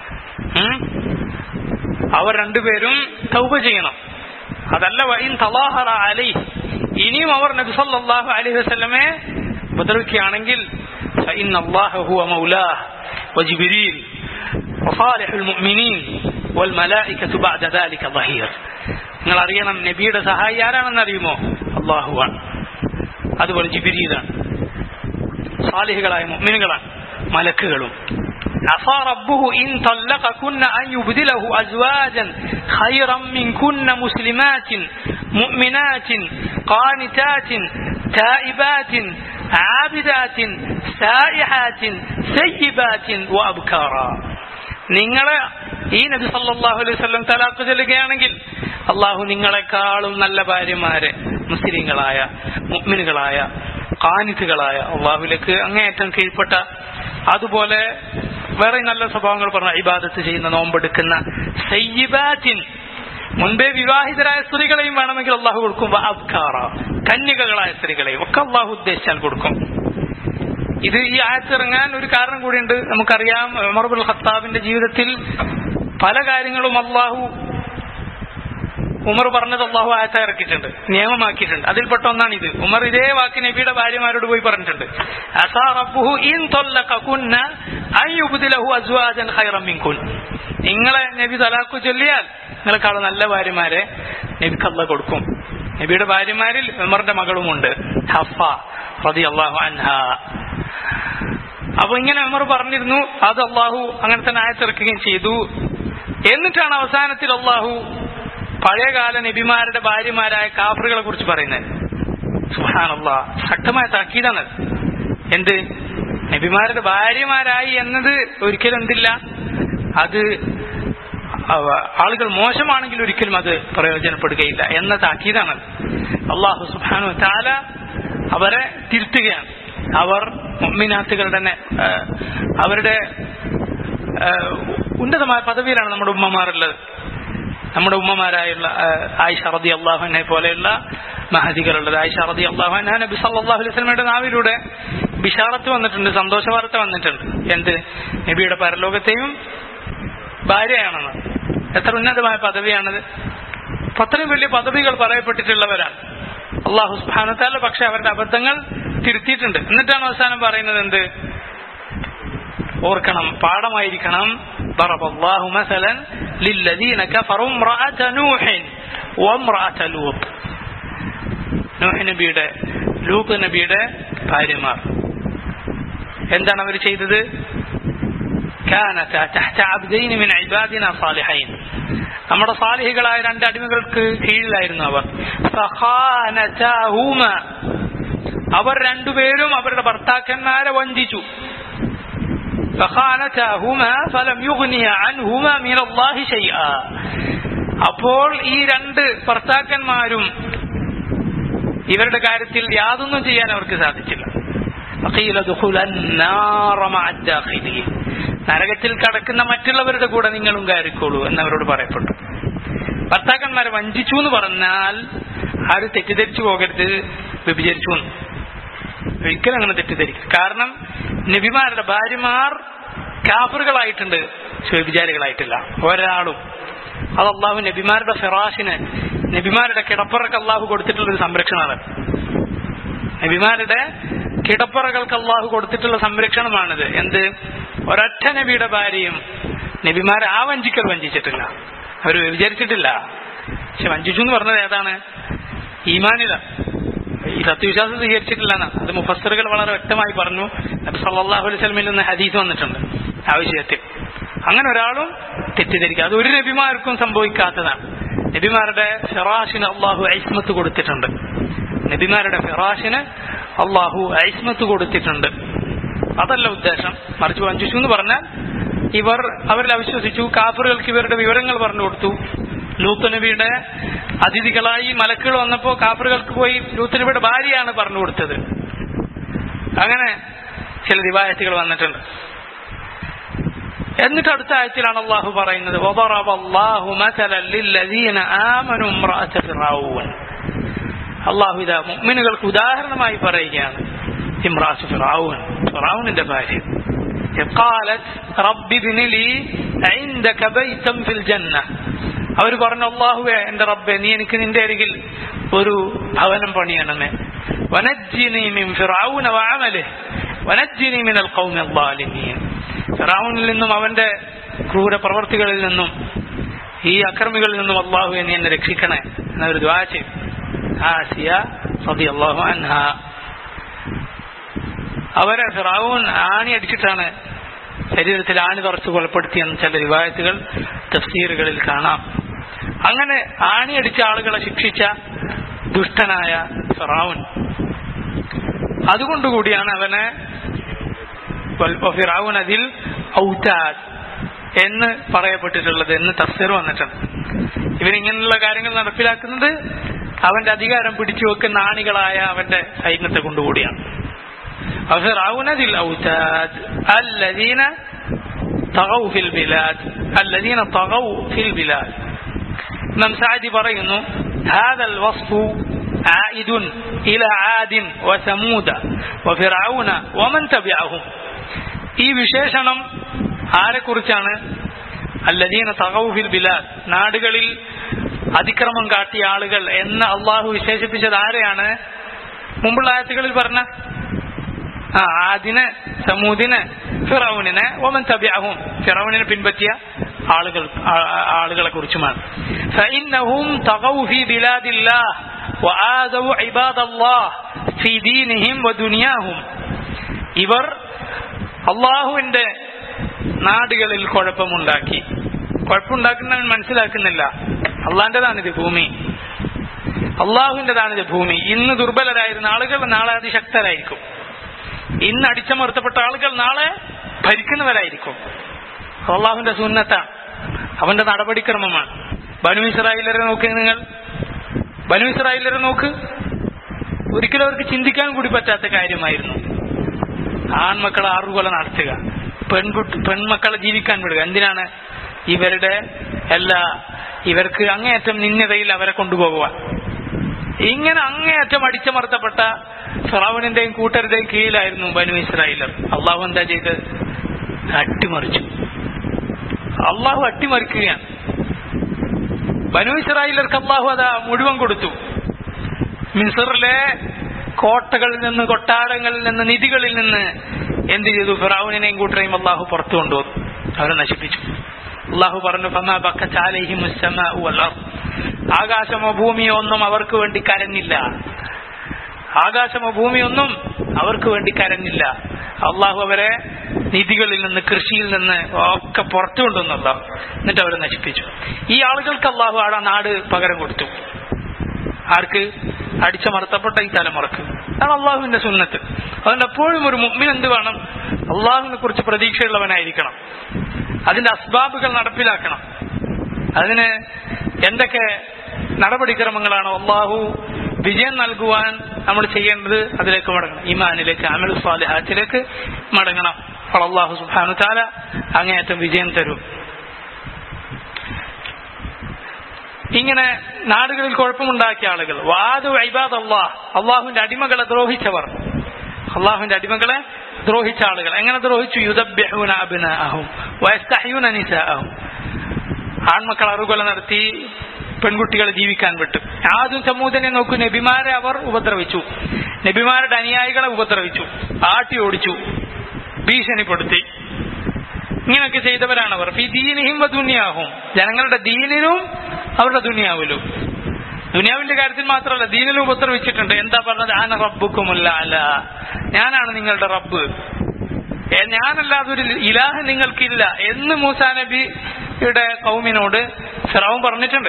അവർ രണ്ടുപേരും തൗബ ചെയ്യണം അതല്ല വൈൻ തലാഹറ അലൈ ഇനിയും അവർ നബി സല്ലല്ലാഹു അലൈഹി വസല്ലമെ ഉപദ്രവിക്കുകയാണെങ്കിൽ فإن الله هو مولاه وجبريل وصالح المؤمنين والملائكة بعد ذلك ظهير നിങ്ങൾ അറിയണം നബിയുടെ സഹായി ആരാണെന്ന് അറിയുമോ അള്ളാഹുവാണ് അതുപോലെ ജിബിരിയിലാണ് സാലിഹുകളായ മുഅ്മിനുകളാണ് മലക്കുകളും عصى ربه إن طلقكن أن يبدله أزواجا خيرا منكن مسلمات مؤمنات قانتات تائبات عابدات سائحات سيبات وأبكارا നിങ്ങളെ ഈ നബി സല്ലല്ലാഹു അലൈഹി വസല്ലം തലാഖ് ചെല്ലുകയാണെങ്കിൽ അള്ളാഹു നിങ്ങളെക്കാളും നല്ല ഭാര്യമാരെ മുസ്ലിങ്ങളായ മുഅ്മിനുകളായ കാനിത്തുകളായ അള്ളാഹുലേക്ക് അങ്ങേയറ്റം കീഴ്പ്പെട്ട അതുപോലെ വേറെ നല്ല സ്വഭാവങ്ങൾ പറഞ്ഞ ഇബാദത്ത് ചെയ്യുന്ന നോമ്പെടുക്കുന്ന സയ്യിബാറ്റിൻ മുൻപേ വിവാഹിതരായ സ്ത്രീകളെയും വേണമെങ്കിൽ അള്ളാഹു കൊടുക്കും അബ്കാറ കന്യകകളായ സ്ത്രീകളെയും ഒക്കെ അള്ളാഹു ഉദ്ദേശിച്ചാൽ കൊടുക്കും ഇത് ഈ ആയത്തിറങ്ങാൻ ഒരു കാരണം കൂടിയുണ്ട് നമുക്കറിയാം ഉമർബുൽ ഖത്താബിന്റെ ജീവിതത്തിൽ പല കാര്യങ്ങളും അള്ളാഹു ഉമർ പറഞ്ഞത് അള്ളാഹു ആയത്ത ഇറക്കിയിട്ടുണ്ട് നിയമമാക്കിയിട്ടുണ്ട് അതിൽപ്പെട്ട ഒന്നാണ് ഇത് ഉമർ ഇതേ വാക്ക് നബിയുടെ ഭാര്യമാരോട് പോയി പറഞ്ഞിട്ടുണ്ട് അസാ റബ്ബുഹു ഇൻ തൊല്ലകുന്ന അയ്യുബുദിലഹു അസ്വാജൻ ഖൈറം മിൻകുൻ നിങ്ങളെ നബി തലാഖു ചൊല്ലിയാൽ നിങ്ങളെക്കാളും നല്ല ഭാര്യമാരെ നബിക്ക് അല്ല കൊടുക്കും നബിയുടെ ഭാര്യമാരിൽ ഉമറിന്റെ മകളുമുണ്ട് ഹഫ റതി അള്ളാഹു അൻഹ അപ്പൊ ഇങ്ങനെ ഉമർ പറഞ്ഞിരുന്നു അത് അള്ളാഹു അങ്ങനെ തന്നെ ആയത്തിറക്കുകയും ചെയ്തു എന്നിട്ടാണ് അവസാനത്തിൽ അള്ളാഹു പഴയകാല നബിമാരുടെ ഭാര്യമാരായ കാഫറുകളെ കുറിച്ച് പറയുന്നത് സുഹാനല്ല ശക്തമായ താക്കീതാണ് എന്ത് നബിമാരുടെ ഭാര്യമാരായി എന്നത് ഒരിക്കലും എന്തില്ല അത് ആളുകൾ മോശമാണെങ്കിൽ ഒരിക്കലും അത് പ്രയോജനപ്പെടുകയില്ല എന്ന താക്കീതാണ് അള്ളാഹു സുബാനു താല അവരെ തിരുത്തുകയാണ് അവർ മിനാത്തുകളുടെ അവരുടെ ഉന്നതമായ പദവിയിലാണ് നമ്മുടെ ഉമ്മമാരുള്ളത് നമ്മുടെ ഉമ്മമാരായുള്ള ആയിഷ റതി അള്ളാഹുനെ പോലെയുള്ള മഹദികളുള്ളത് ആയിഷ റതി അള്ളാഹുന നബി സല്ലാഹു അലൈഹി സ്വലമയുടെ നാവിലൂടെ ബിഷാറത്ത് വന്നിട്ടുണ്ട് സന്തോഷ വാർത്ത വന്നിട്ടുണ്ട് എന്ത് നബിയുടെ പരലോകത്തെയും ഭാര്യയാണെന്ന് എത്ര ഉന്നതമായ പദവിയാണത് അത്രയും വലിയ പദവികൾ പറയപ്പെട്ടിട്ടുള്ളവരാണ് അള്ളാഹു സുബാനത്താല പക്ഷെ അവരുടെ അബദ്ധങ്ങൾ തിരുത്തിയിട്ടുണ്ട് എന്നിട്ടാണ് അവസാനം പറയുന്നത് എന്ത് ഓർക്കണം പാഠമായിരിക്കണം ضرب الله مثلا للذين كفروا امرأة نوح وامرأة لوط നൂഹ് നബിയുടെ ലൂത്ത് നബിയുടെ ഭാര്യമാർ എന്താണ് അവർ ചെയ്തത് كانتا تحت عبدين من عبادنا صالحين നമ്മുടെ സാലിഹികളായ രണ്ട് അടിമകൾക്ക് കീഴിലായിരുന്നു അവർ ഫഖാനതാഹുമ അവർ രണ്ടുപേരും അവരുടെ ഭർത്താക്കന്മാരെ വഞ്ചിച്ചു فخانتاهما فلم يغني عنهما من الله شيئا അപ്പോൾ ഈ രണ്ട് ഭർത്താക്കന്മാരും ഇവരുടെ കാര്യത്തിൽ യാതൊന്നും ചെയ്യാൻ അവർക്ക് സാധിച്ചില്ല നരകത്തിൽ കടക്കുന്ന മറ്റുള്ളവരുടെ കൂടെ നിങ്ങളും കയറിക്കോളൂ എന്നവരോട് പറയപ്പെട്ടു ഭർത്താക്കന്മാരെ വഞ്ചിച്ചു എന്ന് പറഞ്ഞാൽ ആരും തെറ്റിദ്ധരിച്ചു പോകരുത് വ്യഭിചരിച്ചു എന്ന് ഒരിക്കലും അങ്ങനെ തെറ്റിദ്ധരിക്കും കാരണം നബിമാരുടെ ഭാര്യമാർ കാഫറുകളായിട്ടുണ്ട് വ്യഭിചാരികളായിട്ടില്ല ഒരാളും അത് അള്ളാഹു നബിമാരുടെ ഫിറാഷിന് നബിമാരുടെ കിടപ്പറക്ക് അള്ളാഹു കൊടുത്തിട്ടുള്ള ഒരു സംരക്ഷണമാണ് നബിമാരുടെ കിടപ്പറകൾക്ക് അള്ളാഹു കൊടുത്തിട്ടുള്ള സംരക്ഷണമാണിത് എന്ത് ഒരൊറ്റ നബിയുടെ ഭാര്യയും നബിമാരെ ആ വഞ്ചിക്കൽ വഞ്ചിച്ചിട്ടില്ല അവർ വിചാരിച്ചിട്ടില്ല പക്ഷെ വഞ്ചിച്ചു എന്ന് പറഞ്ഞത് ഏതാണ് ഈമാനില ഈ സത്യവിശ്വാസം സ്വീകരിച്ചിട്ടില്ല അത് മുഫസ്സറുകൾ വളരെ വ്യക്തമായി പറഞ്ഞു നബി സല്ലല്ലാഹു അലൈഹി വസല്ലമയിൽ നിന്ന് ഹദീസ് വന്നിട്ടുണ്ട് ആ വിഷയത്തിൽ അങ്ങനെ ഒരാളും തെറ്റിദ്ധരിക്കുക അത് ഒരു നബിമാർക്കും സംഭവിക്കാത്തതാണ് നബിമാരുടെ ഫിറാഷിന് അള്ളാഹു ഐസ്മത്ത് കൊടുത്തിട്ടുണ്ട് നബിമാരുടെ ഫിറാഷിന് അള്ളാഹു ഐസ്മത്ത് കൊടുത്തിട്ടുണ്ട് അതല്ല ഉദ്ദേശം മറിച്ച് വഞ്ചിച്ചു എന്ന് പറഞ്ഞാൽ ഇവർ അവരിൽ അവിശ്വസിച്ചു കാഫറുകൾക്ക് ഇവരുടെ വിവരങ്ങൾ പറഞ്ഞു കൊടുത്തു ലൂത്ത് നബിയുടെ അതിഥികളായി മലക്കുകൾ വന്നപ്പോ കാഫറുകൾക്ക് പോയി ലൂത്ത് നബിയുടെ ഭാര്യയാണ് പറഞ്ഞു കൊടുത്തത് അങ്ങനെ ചില റിവായത്തുകൾ വന്നിട്ടുണ്ട് എന്നിട്ട് അടുത്ത ആയത്തിലാണ് അള്ളാഹു പറയുന്നത് وضرب الله مثلا للذين آمنوا امرأة فرعون അള്ളാഹു ഇതാ മുഅ്മിനുകൾക്ക് ഉദാഹരണമായി പറയുകയാണ് ഇമ്രാസ് ഫിറഔൻ ഫിറഔനിന്റെ ഭാര്യ قالت رب ابن لي عندك بيتا في الجنة അവർ പറഞ്ഞു അള്ളാഹുവേ എന്റെ റബ്ബെ നീ എനിക്ക് നിന്റെ അരികിൽ ഒരു ഭവനം പണിയണമേ വനജ്ജിനി മിൻ ഫിറഔന വഅമലിഹി വനജ്ജിനി മിനൽ ഖൗമി الظالمين ഫിറഔനിൽ നിന്നും അവന്റെ ക്രൂര പ്രവർത്തികളിൽ നിന്നും ഈ അക്രമികളിൽ നിന്നും അള്ളാഹു നീ എന്നെ രക്ഷിക്കണേ എന്നൊരു ദ്വാ ചെയ്തു ആസിയ റളിയല്ലാഹു അൻഹ അവരെ ഫിറഔൻ ആണി അടിച്ചിട്ടാണ് ശരീരത്തിൽ ആണി തുറച്ച് കൊലപ്പെടുത്തിയെന്ന് ചില റിവായത്തുകൾ തഫ്സീറുകളിൽ കാണാം അങ്ങനെ ആണിയടിച്ച ആളുകളെ ശിക്ഷിച്ച ദുഷ്ടനായ ഫിറാവുൻ അതുകൊണ്ടുകൂടിയാണ് അവനെ ഫിറാവുൻ അതിൽ ഔതാദ് എന്ന് പറയപ്പെട്ടിട്ടുള്ളത് എന്ന് തഫ്സീർ വന്നിട്ടുണ്ട് ഇവരിങ്ങനെയുള്ള കാര്യങ്ങൾ നടപ്പിലാക്കുന്നത് അവന്റെ അധികാരം പിടിച്ചു വെക്കുന്ന ആണികളായ അവന്റെ സൈന്യത്തെ കൊണ്ടുകൂടിയാണ് ففرعون ذي الأوتاد الذين طغوا في البلاد الذين طغوا في البلاد ഇമാം സാദി പറയുന്നു هذا الوصف عائد إلى عاد وثمود وفرعون ومن تبعهم ഈ വിശേഷണം ആരെക്കുറിച്ചാണ് അല്ലദീന തകൗഫിൽ ബിലാദ് നാടുകളിൽ അതിക്രമം കാട്ടിയ ആളുകൾ എന്ന് അള്ളാഹു വിശേഷിപ്പിച്ചത് ആരെയാണ് മുമ്പുള്ള ആയത്തുകളിൽ പറഞ്ഞ ആ ആദിന് സമൂദിന് ഫിറൌനിനെ ഒമൻ തബിഅഹും ഫിറൌനിനെ പിൻപറ്റിയ ആളുകൾ ആളുകളെ കുറിച്ചുമാണ് فإنهم طغوا في بلاد الله وآذوا عباد الله في دينهم ودنياهم ഇവർ അള്ളാഹുവിന്റെ നാടുകളിൽ കുഴപ്പമുണ്ടാക്കി കുഴപ്പമുണ്ടാക്കുന്നവൻ മനസ്സിലാക്കുന്നില്ല അള്ളാന്റേതാണിത് ഭൂമി അള്ളാഹുവിന്റേതാണിത് ഭൂമി ഇന്ന് ദുർബലരായിരുന്ന ആളുകൾ നാളെ അതിശക്തരായിരിക്കും ഇന്ന് അടിച്ചമർത്തപ്പെട്ട ആളുകൾ നാളെ ഭരിക്കുന്നവരായിരിക്കും അള്ളാഹുവിന്റെ സുന്നത്താണ് അവന്റെ നടപടിക്രമമാണ് ബനു ഇസ്രായേലരെ നോക്ക് നിങ്ങൾ ബനു ഇസ്രായേലരെ നോക്ക് ഒരിക്കലും അവർക്ക് ചിന്തിക്കാൻ കൂടി പറ്റാത്ത കാര്യമായിരുന്നു ആൺമക്കളെ ആറുകൊല നടത്തുക പെൺകുട്ടി പെൺമക്കളെ ജീവിക്കാൻ വിടുക എന്തിനാണ് ഇവരുടെ എല്ലാ ഇവർക്ക് അങ്ങേയറ്റം നിന്യതയിൽ അവരെ കൊണ്ടുപോകുക ഇങ്ങനെ അങ്ങേയറ്റം അടിച്ചമർത്തപ്പെട്ട ഫിറാവുനിന്റെയും കൂട്ടരുടെയും കീഴിലായിരുന്നു ബനു ഇസ്രായേലർ അള്ളാഹു എന്താ ചെയ്ത് അട്ടിമറിച്ചു അള്ളാഹു അട്ടിമറിക്കുകയാണ് ബനു ഇസ്രായേലർക്ക് അള്ളാഹു അതാ മുഴുവൻ കൊടുത്തു മിസറിലെ കോട്ടകളിൽ നിന്ന് കൊട്ടാരങ്ങളിൽ നിന്ന് നിധികളിൽ നിന്ന് എന്ത് ചെയ്തു ഫിറാവുനെയും കൂട്ടരെയും അള്ളാഹു പുറത്തു കൊണ്ടുവന്നു അവരെ നശിപ്പിച്ചു അള്ളാഹു പറഞ്ഞു ഫമാ ബക്കത്ത് അലൈഹിം ഉസ്സമാഉ വൽ അർദ്. ആകാശമോ ഭൂമിയോ ഒന്നും അവർക്ക് വേണ്ടി കരഞ്ഞില്ല ആകാശമോ ഭൂമിയോ ഒന്നും അവർക്ക് വേണ്ടി കരഞ്ഞില്ല അള്ളാഹു അവരെ നിധികളിൽ നിന്ന് കൃഷിയിൽ നിന്ന് ഒക്കെ പുറത്തു കൊണ്ടുവന്നു അള്ളാഹു എന്നിട്ട് അവരെ നശിപ്പിച്ചു ഈ ആളുകൾക്ക് അള്ളാഹു ആടെ നാട് പകരം കൊടുത്തു ആർക്ക് അടിച്ചമർത്തപ്പെട്ട ഈ തലമുറക്ക് അതാണ് അള്ളാഹുവിന്റെ സുന്നത്ത് അതുകൊണ്ട് എപ്പോഴും ഒരു മുമ്മിൻ എന്ത് വേണം അള്ളാഹുവിനെ കുറിച്ച് പ്രതീക്ഷയുള്ളവനായിരിക്കണം അതിന്റെ അസ്ബാബുകൾ നടപ്പിലാക്കണം അതിന് എന്തൊക്കെ നടപടിക്രമങ്ങളാണോ അള്ളാഹു വിജയം നൽകുവാൻ നമ്മൾ ചെയ്യേണ്ടത് അതിലേക്ക് മടങ്ങണം ഇമാനിലേക്ക് അമൽ സ്വാലിഹാത്തിലേക്ക് മടങ്ങണം അപ്പോൾ അള്ളാഹു സുബാനു താല അങ്ങേയറ്റം വിജയം തരും ഇങ്ങനെ നാടുകളിൽ കുഴപ്പമുണ്ടാക്കിയ ആളുകൾ വാദു ഐബാദ് അള്ളാഹ് അള്ളാഹുവിന്റെ അടിമകളെ ദ്രോഹിച്ചവർ അള്ളാഹുവിന്റെ അടിമകളെ ദ്രോഹിച്ച ആളുകൾ എങ്ങനെ ദ്രോഹിച്ചു യുദബ്യഹൂന അബിനാഹും വയസ്തഹ്യൂന നിസാഹും ആൺമക്കൾ അറുകൊല നടത്തി പെൺകുട്ടികളെ ജീവിക്കാൻ വിട്ടു ആദ്യം സമൂഹത്തിനെ നോക്കൂ നബിമാരെ അവർ ഉപദ്രവിച്ചു നബിമാരുടെ അനുയായികളെ ഉപദ്രവിച്ചു ആട്ടി ഓടിച്ചു ഭീഷണിപ്പെടുത്തി ഇങ്ങനെയൊക്കെ ചെയ്തവരാണ് അവർ ഫി ദീനിഹിം വ ദുനിയാഹും ജനങ്ങളുടെ ദീനിലും അവരുടെ ദുനിയാവിലും ദുനിയാവിന്റെ കാര്യത്തിൽ മാത്രമല്ല ദീനിലും ഉപദ്രവിച്ചിട്ടുണ്ട് എന്താ പറഞ്ഞത് ആന റബ്ബുക്കുമല്ല അല്ല ഞാനാണ് നിങ്ങളുടെ റബ്ബ് ഏ, ഞാനല്ലാതെ ഒരു ഇലാഹ് നിങ്ങൾക്കില്ല എന്ന് മൂസാ നബിയുടെ കൗമിനോട് ഫിറോൻ പറഞ്ഞിട്ടുണ്ട്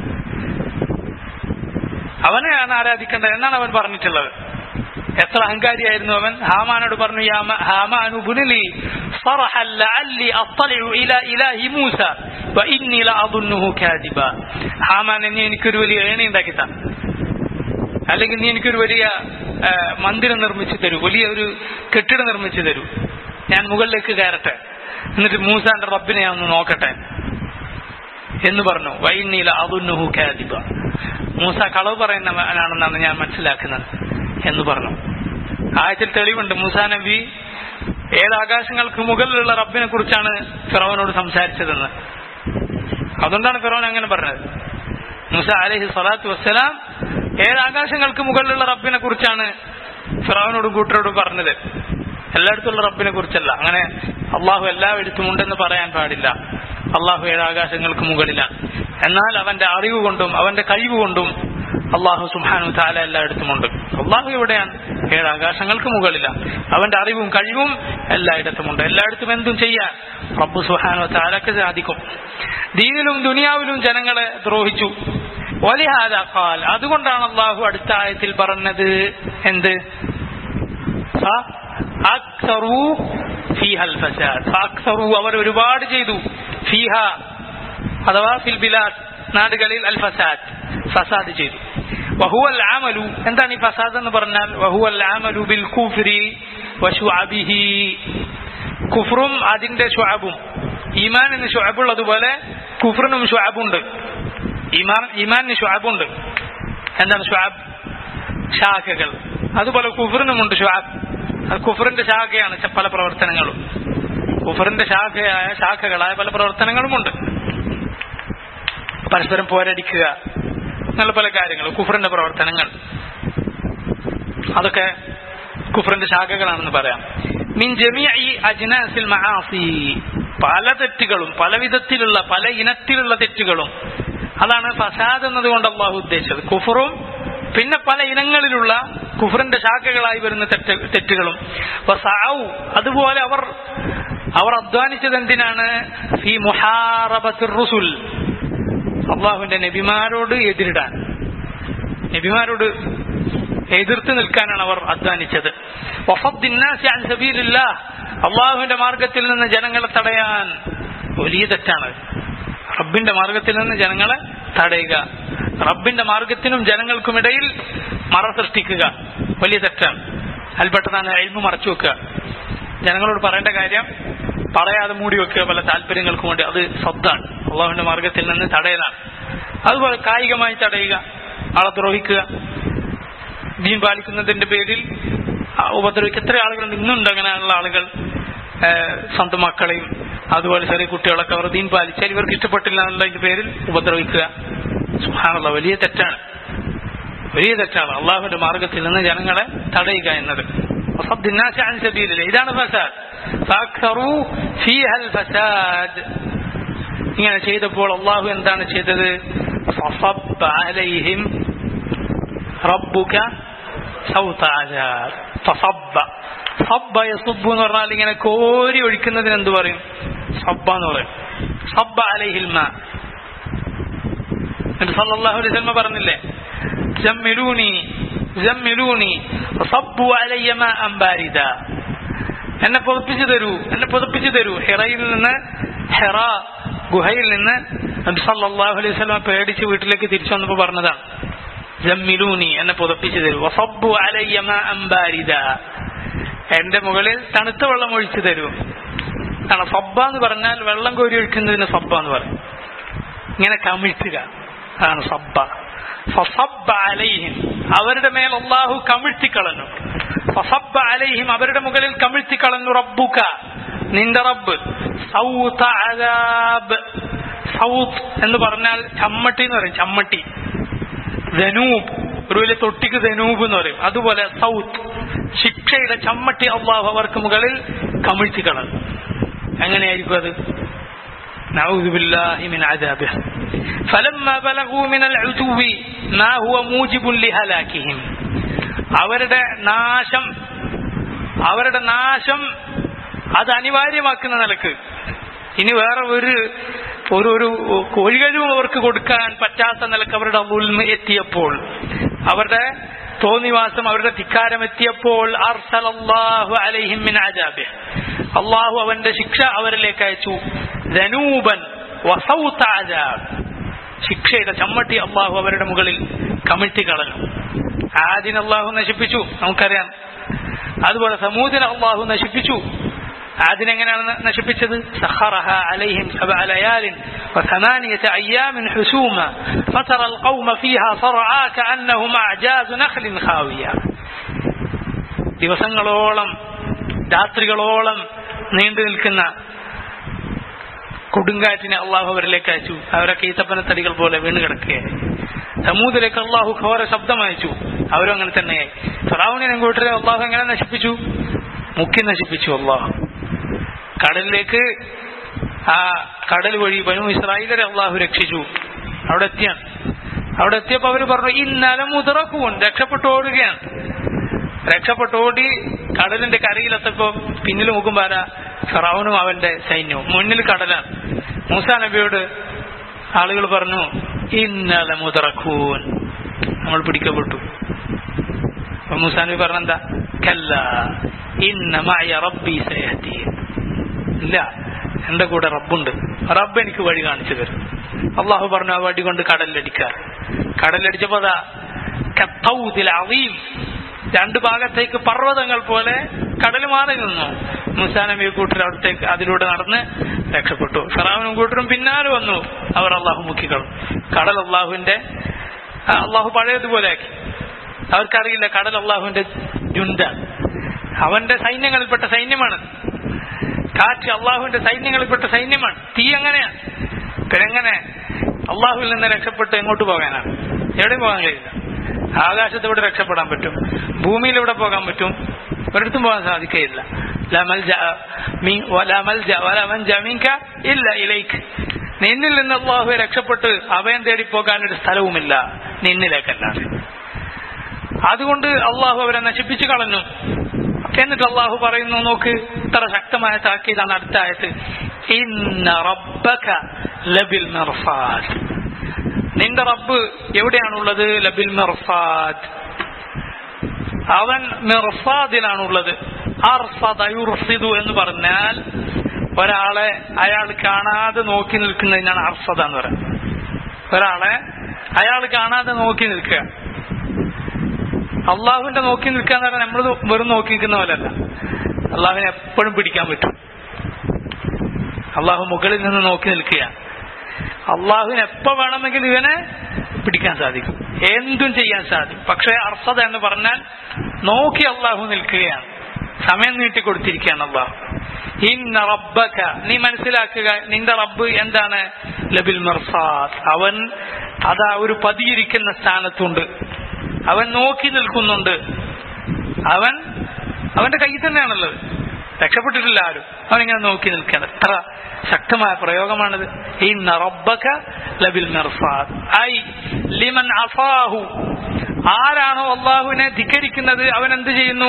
അവനെയാണ് ആരാധിക്കേണ്ടത് എന്നാണ് അവൻ പറഞ്ഞിട്ടുള്ളത് എത്ര അഹങ്കാരിയായിരുന്നു അവൻ ഹാമാനോട് പറഞ്ഞു "യാ മ- ഹാമാനു ബുനിലി صرحا لعلي أطلع إلى إله موسى وإني لأظنه كاذبا ഹാമാൻ നീ എനിക്കൊരു വലിയ ഏണി ഉണ്ടാക്കി താ അല്ലെങ്കിൽ നീ എനിക്കൊരു വലിയ ആ, മന്ദിരം നിർമ്മിച്ചു തരൂ വലിയ ഒരു കെട്ടിടം നിർമ്മിച്ചു തരൂ ഞാൻ മുകളിലേക്ക് കയറട്ടെ എന്നിട്ട് മൂസാന്റെ റബ്ബിനെ ഞാൻ ഒന്ന് നോക്കട്ടെ എന്ന് പറഞ്ഞു വൈനീല അതുന്നുഹു കാദിബ മൂസ കളവ് പറയുന്നവനാണെന്നാണ് ഞാൻ മനസ്സിലാക്കുന്നത് എന്ന് പറഞ്ഞു ആയത്തിൽ തെളിവുണ്ട് മൂസാ നബി ഏഴ് ആകാശങ്ങൾക്ക് മുകളിലുള്ള റബ്ബിനെ കുറിച്ചാണ് ഫിറോവനോട് സംസാരിച്ചതെന്ന് അതുകൊണ്ടാണ് ഫിറോൻ അങ്ങനെ പറഞ്ഞത് മൂസ അലഹി സ്വലാത്തു വസ്സലാം ഏഴ് ആകാശങ്ങൾക്ക് മുകളിലുള്ള റബ്ബിനെ കുറിച്ചാണ് ഫിറോവനോടും കൂട്ടരോടും പറഞ്ഞത് എല്ലായിടത്തുള്ള റബ്ബിനെ കുറിച്ചല്ല അങ്ങനെ അള്ളാഹു എല്ലായിടത്തും ഉണ്ടെന്ന് പറയാൻ പാടില്ല അള്ളാഹു ഏഴ് ആകാശങ്ങൾക്ക് മുകളിലാണ് എന്നാൽ അവന്റെ അറിവ് കൊണ്ടും അവന്റെ കഴിവ് കൊണ്ടും അള്ളാഹു സുഹാനു താല എല്ലായിടത്തും ഉണ്ട് അള്ളാഹു എവിടെയാണ് ഏഴ് ആകാശങ്ങൾക്ക് മുകളിലാണ് അവന്റെ അറിവും കഴിവും എല്ലായിടത്തുമുണ്ട് എല്ലായിടത്തും എന്തും ചെയ്യാൻ റബ്ബു സുഹാനോ താലക്ക് സാധിക്കും ദീനിലും ദുനിയാവിലും ജനങ്ങളെ ദ്രോഹിച്ചു വലിഹാദ ഖാൽ അതുകൊണ്ടാണ് അള്ളാഹു അടുത്ത ആയത്തിൽ പറഞ്ഞത് എന്ത് ഫഅക്സറൂ ഫീഹൽ ഫസാദ് ഫഅക്സറൂ അവർ ഒരുപാട് ചെയ്തു ഫീഹ അഥവാ ഫിൽ ബിലാദ് നാടുകളിൽ അൽ ഫസാദ് ഫസാദ് ചെയ്തു വഹുവൽ ആമലു എന്താണ് ഈ ഫസാദ് എന്ന് പറഞ്ഞാൽ വഹുവൽ ആമലു ബിൽ കുഫ്രി വശുഅബിഹി കുഫറും അതിന്റെ ഷുഅബും ഈമാനിന് ഷുഅബുള്ളതുപോലെ കുഫറിനും ഷുഅബുണ്ട് ഈമാൻ ഈമാനിന് ഷുഅബുണ്ട് എന്താണ് ഷുഅബ് ശാഖകൾ അതുപോലെ കുഫറിനുമുണ്ട് ഷുഅബ് അത് കുഫറിന്റെ ശാഖയാണ് ച- പല പ്രവർത്തനങ്ങളും കുഫറിന്റെ ശാഖയായ ശാഖകളായ പല പ്രവർത്തനങ്ങളുമുണ്ട് പരസ്പരം പോരടിക്കുക അങ്ങനെ പല കാര്യങ്ങൾ കുഫറിന്റെ പ്രവർത്തനങ്ങൾ അതൊക്കെ കുഫറിന്റെ ശാഖകളാണെന്ന് പറയാം മിൻ ജമിഇ അജ്നാസിൽ മആസി പല തെറ്റുകളും പല വിധത്തിലുള്ള പല ഇനത്തിലുള്ള തെറ്റുകളും അതാണ് ഫസാദ് എന്നതുകൊണ്ട് അള്ളാഹു ഉദ്ദേശിച്ചത് കുഫറും പിന്നെ പല ഇനങ്ങളിലുള്ള കുഫറിന്റെ ശാഖകളായി വരുന്ന തെറ്റ് തെറ്റുകളും വസഔ അതുപോലെ അവർ അവർ അധ്വാനിച്ചത് എന്തിനാണ് ഈ മുഹാറബത്തുർ റുസുൽ അള്ളാഹുവിന്റെ നബിമാരോട് എതിരിടാൻ നബിമാരോട് എതിർത്ത് നിൽക്കാനാണ് അവർ അധ്വാനിച്ചത് വഫദ്ദിന്നാസി അൻ സബീലില്ലാഹ് അള്ളാഹുവിന്റെ മാർഗത്തിൽ നിന്ന് ജനങ്ങളെ തടയാൻ വലിയ തെറ്റാണ് റബ്ബിന്റെ മാർഗത്തിൽ നിന്ന് ജനങ്ങളെ തടയുക റബ്ബിന്റെ മാർഗത്തിനും ജനങ്ങൾക്കുമിടയിൽ മറ സൃഷ്ടിക്കുക വലിയ തെറ്റാണ് അതിൽപ്പെട്ടതാണ് അഴിമ മറച്ചു വെക്കുക ജനങ്ങളോട് പറയേണ്ട കാര്യം പറയാതെ മൂടി വെക്കുക പല താല്പര്യങ്ങൾക്കും വേണ്ടി അത് സ്വത്താണ് അള്ളാഹുവിന്റെ മാർഗത്തിൽ നിന്ന് തടയലാണ് അതുപോലെ കായികമായി തടയുക ആളെ ദ്രോഹിക്കുക ദീൻ പാലിക്കുന്നതിന്റെ പേരിൽ ആ, ഉപദ്രവിക്കുക എത്ര ആളുകളുണ്ട് ഇന്നുണ്ട് അങ്ങനെയുള്ള ആളുകൾ ആ, സ്വന്തം മക്കളെയും അതുപോലെ ചെറിയ കുട്ടികളൊക്കെ അവർ ദീൻ പാലിച്ചാൽ ഇവർക്ക് ഇഷ്ടപ്പെട്ടില്ല എന്നുള്ളതിന്റെ പേരിൽ ഉപദ്രവിക്കുക സുഹാനുള്ള വലിയ തെറ്റാണ് വലിയ തെറ്റാണ് അള്ളാഹുവിന്റെ മാർഗത്തിൽ നിന്ന് ജനങ്ങളെ തടയുക എന്നത് وصد الناس عن سبيل الله ഇതാണ് ഫസാദ് فأكثروا فيها الفساد ഇങ്ങനെ ചെയ്തപ്പോൾ അള്ളാഹു എന്താണ് ചെയ്തത് فصب عليهم ربك സൗത്ത അജാബ് ഫസബ്ബ സബ്ബ യസുബ്ബു എന്ന് പറഞ്ഞാൽ ഇങ്ങനെ കോരി ഒഴിക്കുന്നതിന് എന്ത് പറയും സബ്ബ എന്ന് പറയും സബ്ബ അലൈഹിൽ മാ എന്നിട്ട് സല്ലല്ലാഹു അലൈഹി വസല്ലം പറഞ്ഞില്ലേ ജമ്മിലൂനി ജമ്മിലൂനി സബ്ബു അലയ്യ മാഅൻ ബാരിദ എന്നെ പുതപ്പിച്ചു തരൂ എന്നെ പുതപ്പിച്ചു തരൂ ഹിറയിൽ നിന്ന് ഹെറ ഗുഹയിൽ നിന്ന് നബി സല്ലല്ലാഹു അലൈഹി വസല്ലം പേടിച്ച് വീട്ടിലേക്ക് തിരിച്ചു വന്നപ്പോൾ പറഞ്ഞതാണ് ജമ്മിലൂനി എന്നെ പുതപ്പിച്ചു തരൂ വസബ്ബു അലയ്യ മാഅൻ ബാരിദ എന്റെ മുകളിൽ തണുത്ത വെള്ളം ഒഴിച്ചു തരൂ കാരണം സബ്ബ എന്ന് പറഞ്ഞാൽ വെള്ളം കോരി ഒഴിക്കുന്നതിന് സബ്ബ എന്ന് പറയും ഇങ്ങനെ കമിഴ്ത്തുക അതാണ് സബ്ബ ഫസബ്ബ അലൈഹിം അവരുടെ മേൽ അള്ളാഹു കമിഴ്ത്തിക്കളഞ്ഞു ഫസബ്ബ അലൈഹിം അവരുടെ മുകളിൽ കമിഴ്ത്തിക്കളഞ്ഞു റബ്ബുക നിന്റെ റബ്ബ് സൗത അദാബ് സൗത്ത് എന്ന് പറഞ്ഞാൽ ചമ്മട്ടി എന്ന് പറയും ചമ്മട്ടി ധനൂബ് ഒരു വലിയ തൊട്ടിക്ക് ധനൂബ് എന്ന് പറയും അതുപോലെ സൗത്ത് ശിക്ഷയുടെ ചമ്മട്ടി അള്ളാഹു അവർക്ക് മുകളിൽ കമിഴ്ത്തിക്കളഞ്ഞു എങ്ങനെയായിരിക്കും അത് نعوذ بالله من عذابه فلما بلغوا من العتو ما هو موجب لهلاكهم അവരുടെ നാശം അവരുടെ നാശം അത് അനിവാര്യമാക്കുന്ന നിലക്ക് ഇനി വേറെ ഒരു ഒരു ഒരു കോഴികഴിവും അവർക്ക് കൊടുക്കാൻ പറ്റാത്ത നിലക്ക് അവരുടെ ഉൾമ എത്തിയപ്പോൾ അവരുടെ തോന്നിവാസം അവരുടെ ധിക്കാരം എത്തിയപ്പോൾ അർസലല്ലാഹു അലൈഹിം മിൻ അജാബിഹ് അള്ളാഹു അവന്റെ ശിക്ഷ അവരിലേക്ക് അയച്ചു ധനൂബൻ വസൗത്ത അജാബ് ശിക്ഷയുടെ ചമ്മട്ടി അള്ളാഹു അവരുടെ മുകളിൽ കമിഴ്ത്തി കളഞ്ഞു ആദിൻ അള്ളാഹു നശിപ്പിച്ചു നമുക്കറിയാം അതുപോലെ സമൂദിനെ അള്ളാഹു നശിപ്പിച്ചു ആദിനെങ്ങനെയാണ് നശിപ്പിച്ചത് സഖറഹ അലൈഹിം സബഅ ലയാലിൻ وثمانية أيام حسوما فترى القوم فيها صرعا كأنهم أعجاز نخل خاوية ദിവസങ്ങളോളം രാത്രികളോളം നീണ്ടു നിൽക്കുന്ന കൊടുങ്കാറ്റിനെ അള്ളാഹു അവരിലേക്ക് അയച്ചു അവരൊക്കെ ഈത്തപ്പനത്തടികൾ പോലെ വീണ് കിടക്കുകയായി സമൂതിലേക്ക് അള്ളാഹു ഘോര ശബ്ദം അയച്ചു അവരും അങ്ങനെ തന്നെയായി ഫറാവുനെ കൂട്ടരെ അള്ളാഹു എങ്ങനെ നശിപ്പിച്ചു മുക്കി നശിപ്പിച്ചു അള്ളാഹു കടലിലേക്ക് ആ കടൽ വഴി ബനു ഇസ്രായേലരെ അള്ളാഹു രക്ഷിച്ചു അവിടെ എത്തിയാണ് അവിടെ എത്തിയപ്പോ അവര് പറഞ്ഞു ഇന്നലെ മുതറക്കുവും രക്ഷപ്പെട്ടു ഓടുകയാണ് രക്ഷപ്പെട്ട് ഓടി കടലിന്റെ കരയിലെത്തപ്പോ പിന്നിൽ നോക്കുമ്പോ ആരാ ഫിറൌനും അവന്റെ സൈന്യവും മുന്നിൽ കടലാണ് മൂസാ നബിയോട് ആളുകൾ പറഞ്ഞു ഇന്നലെ മുതറക്കൂൻ നമ്മൾ പിടിക്കപ്പെട്ടു അപ്പൊ മൂസാ നബി പറഞ്ഞെന്താ കല്ല ഇന്ന മായ റബ്ബി സയഹ്ദീൻ ഇല്ല എന്റെ കൂടെ റബ്ബുണ്ട് റബ്ബ് എനിക്ക് വഴി കാണിച്ചു തരും അള്ളാഹു പറഞ്ഞു ആ വടി കൊണ്ട് കടലിലടിക്കുക കടലടിച്ചപ്പോ അതാ കത്തൗദിൽ അവീം രണ്ട് ഭാഗത്തേക്ക് പർവ്വതങ്ങൾ പോലെ കടൽ മാറി നിന്നു മുസാ നബി കൂട്ടർ അവിടത്തേക്ക് അതിലൂടെ നടന്ന് രക്ഷപ്പെട്ടു ഫറാവിനും കൂട്ടരും പിന്നാലെ വന്നു അവർ അള്ളാഹു മുക്കിക്കളും കടൽ അള്ളാഹുവിന്റെ ആ, അള്ളാഹു പഴയതുപോലെ ആക്കി അവർക്കറിയില്ല കടൽ അള്ളാഹുവിന്റെ ജുണ്ടാണ് അവന്റെ സൈന്യങ്ങളിൽപ്പെട്ട സൈന്യമാണ് കാറ്റ് അള്ളാഹുവിന്റെ സൈന്യങ്ങളിൽപ്പെട്ട സൈന്യമാണ് തീ അങ്ങനെയാണ് പിന്നെങ്ങനെ അള്ളാഹുവിൽ നിന്ന് രക്ഷപ്പെട്ട് എങ്ങോട്ട് പോകാനാണ് എവിടെയും പോകാൻ കഴിയില്ല ആകാശത്തോടെ രക്ഷപ്പെടാൻ പറ്റും ഭൂമിയിൽ എവിടെ പോകാൻ പറ്റും ഒരിടത്തും പോകാൻ സാധിക്കുകയില്ല ലാ മൽജഅ മിൻ- വലാ മൽജഅ വലാ മൻജഅ മിൻക ഇല്ല ഇലൈക്ക് നിന്നിൽ നിന്ന് അള്ളാഹുവെ രക്ഷപ്പെട്ട് അഭയം തേടി പോകാൻ ഒരു സ്ഥലവുമില്ല നിന്നിലേക്കല്ലാതെ അതുകൊണ്ട് അള്ളാഹു അവരെ നശിപ്പിച്ചു കളഞ്ഞു എന്നിട്ട് അള്ളാഹു പറയുന്നു നോക്ക് ഇത്ര ശക്തമായ താക്കീതാണ് അടുത്ത ആയത്ത് ഇന്ന റബ്ബക ലബിൽ മിർഫാദ് നിന്റെ റബ്ബ് എവിടെയാണുള്ളത് ലബിൽ മിർഫാദ് അവൻ മിർഫാദിലാണുള്ളത് അർഫദ യുർഫിദു എന്ന് പറഞ്ഞാൽ ഒരാളെ അയാൾ കാണാതെ നോക്കി നിൽക്കുന്നതിനാണ് അർഫദ എന്ന് പറയുന്നത് ഒരാളെ അയാൾ കാണാതെ നോക്കി നിൽക്കുക അള്ളാഹുവിന്റെ നോക്കി നിൽക്കുക എന്ന് പറഞ്ഞാൽ നമ്മൾ വെറും നോക്കി നിൽക്കുന്ന പോലല്ല അള്ളാഹുവിനെ എപ്പോഴും പിടിക്കാൻ പറ്റും അള്ളാഹു മുകളിൽ നിന്ന് നോക്കി നിൽക്കുക അള്ളാഹുവിന് എപ്പോ വേണമെങ്കിൽ ഇവനെ പിടിക്കാൻ സാധിക്കും എന്തും ചെയ്യാൻ സാധിക്കും പക്ഷേ അർസത എന്ന് പറഞ്ഞാൽ നോക്കി അള്ളാഹു നിൽക്കുകയാണ് സമയം നീട്ടി കൊടുത്തിരിക്കുകയാണ് അള്ളാഹു ഇന്ന റബ്ബക നീ മനസ്സിലാക്കുക നിന്റെ റബ്ബ് എന്താണ് ലബിൽ മിർസാദ് അവൻ അതാ ഒരു പതിയിരിക്കുന്ന സ്ഥാനത്തുണ്ട് അവൻ നോക്കി നിൽക്കുന്നുണ്ട് അവൻ അവന്റെ കയ്യിൽ തന്നെയാണുള്ളത് രക്ഷപ്പെട്ടിട്ടില്ല ആരും അവനിങ്ങനെ നോക്കി നിൽക്കുകയാണ് എത്ര ശക്തമായ പ്രയോഗമാണിത് ഇന്ന റബ്ബക ലബിൽ മിർസാദ് ഐ ലിമൻ അഫാഹു ആരാണോ അള്ളാഹുവിനെ ധിക്കരിക്കുന്നത് അവൻ എന്ത് ചെയ്യുന്നു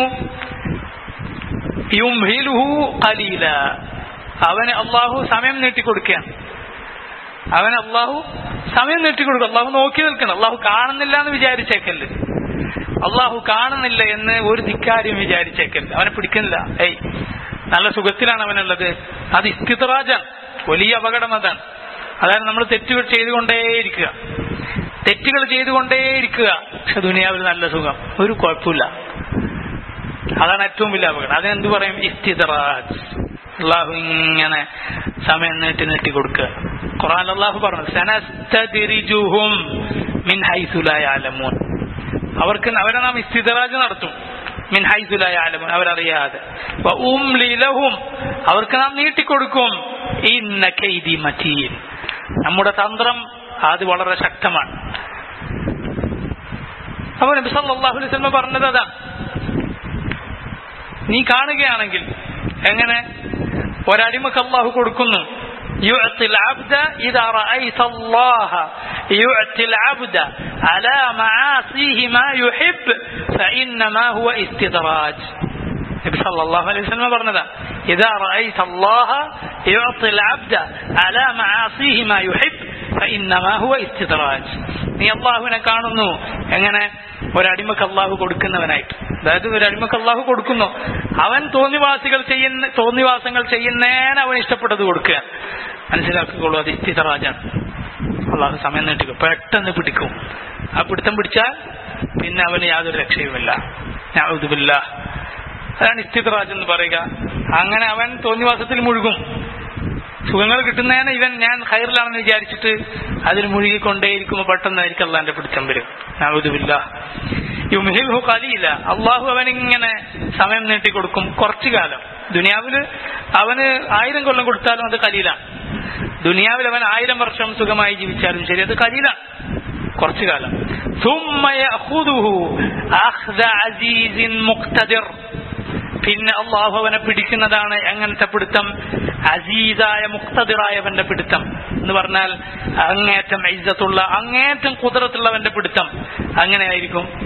യുംഹിലുഹു ഖലീല അവന് അള്ളാഹു സമയം നീട്ടിക്കൊടുക്കുകയാണ് അവന് അള്ളാഹു സമയം നീട്ടിക്കൊടുക്കും അള്ളാഹു നോക്കി നിൽക്കണം അള്ളാഹു കാണുന്നില്ല എന്ന് വിചാരിച്ചേക്കല്ല് അള്ളാഹു കാണുന്നില്ല എന്ന് ഒരു ധിക്കാര്യം വിചാരിച്ചേക്കല്ല് അവനെ പിടിക്കുന്നില്ല ഏയ് നല്ല സുഖത്തിലാണ് അവനുള്ളത് അത് ഇസ്തിത്റാജാണ് വലിയ അപകടം അതാണ് അതായത് നമ്മൾ തെറ്റുകൾ ചെയ്തുകൊണ്ടേയിരിക്കുക തെറ്റുകൾ ചെയ്തുകൊണ്ടേയിരിക്കുക പക്ഷെ ദുനിയാവിൽ നല്ല സുഖം ഒരു കുഴപ്പമില്ല അതാണ് ഏറ്റവും വലിയ അപകടം അതിനെന്ത് പറയും ഇസ്തിദ്റാജ് അള്ളാഹു ഇങ്ങനെ സമയം നീട്ടി നീട്ടി കൊടുക്കുക ഖുറാൻ അള്ളാഹു പറഞ്ഞു സനസ്തദിരിജുഹും മിൻ ഹൈസുലായ ആലമൂൻ അവർക്ക് അവരെ നാം ഇസ്തിദ്റാജ് നടത്തും മിൻ ഹൈസുലായ ആലമൂൻ അവരറിയാതെ വ ഉംലി ലഹും അവർക്ക് നാം നീട്ടിക്കൊടുക്കും ഇന്ന കൈദി മറ്റീൻ നമ്മുടെ തന്ത്രം അത് വളരെ ശക്തമാണ് അപ്പൊ നബി സല്ലല്ലാഹു അലൈഹി വസല്ലം പറഞ്ഞത് അതാണ് നീ കാണുകയാണെങ്കിൽ എങ്ങനെ ഒരടിമക്ക് അള്ളാഹു കൊടുക്കുന്നു يعطي العبد إذا رأيت الله يعطي العبد على معاصيه ما يحب فإنما هو استدراج നബി സല്ലല്ലാഹു അലൈഹി വസല്ലം പറഞ്ഞതാ ഇദാ റഅയ്ത അല്ലാഹ യുഅതി അബ്ദ അലാ മആസിഹി മാ യുഹിബ് ഫഇന്നമാ ഹുവ ഇസ്തിദ്റാജ് നീ അല്ലാഹുവിനെ കാണുന്നു എങ്ങനെ ഒരടിമക്ക് അള്ളാഹു കൊടുക്കുന്നവനായിട്ട് അതായത് ഒരു അടിമക്ക് അള്ളാഹു കൊടുക്കുന്നു അവൻ തോന്നിവാസികൾ ചെയ്യുന്ന തോന്നിവാസങ്ങൾ ചെയ്യുന്നേനെ അവൻ ഇഷ്ടപ്പെട്ടത് കൊടുക്കുക മനസ്സിലാക്കിക്കോളൂ അത് ഇസ്തിദ്റാജാണ് അള്ളാഹു സമയം നീട്ടിക്കും പെട്ടെന്ന് പിടിക്കും ആ പിടുത്തം പിടിച്ചാൽ പിന്നെ അവന് യാതൊരു രക്ഷയുമില്ല ഞാതുബില്ല അതാണ് ഇസ്തിദ്റാജ് എന്ന് പറയുക അങ്ങനെ അവൻ തോന്നിവാസത്തിൽ മുഴുകും സുഖങ്ങൾ കിട്ടുന്നതിന് ഇവൻ ഞാൻ ഹൈറിലാണെന്ന് വിചാരിച്ചിട്ട് അതിൽ മുഴുകിക്കൊണ്ടേയിരിക്കുമ്പോൾ പെട്ടെന്നായിരിക്കും അള്ളാന്റെ പിടുത്തം വരും ഞാതുബില്ല യുമിഹിൽഹു കലിയില്ല അള്ളാഹു അവനിങ്ങനെ സമയം നീട്ടിക്കൊടുക്കും കുറച്ചു കാലം ദുനിയാവില് അവന് ആയിരം കൊല്ലം കൊടുത്താലും അത് കലീലാണ് ദുനിയാവിൽ അവൻ ആയിരം വർഷം സുഖമായി ജീവിച്ചാലും ശരി അത് കലീലാണ് കുറച്ചു കാലം ثم يأخذه أخذ عزيز مقتدر പിന്നെ അള്ളാഹു അവനെ പിടിക്കുന്നതാണ് എങ്ങനത്തെ പിടുത്തം അസീസായ മുക്തദിറായവന്റെ പിടുത്തം എന്ന് പറഞ്ഞാൽ അങ്ങേറ്റം ഇജ്ജത്തുള്ള അങ്ങേറ്റം കുതിരത്തുള്ളവന്റെ പിടുത്തം അങ്ങനെയായിരിക്കും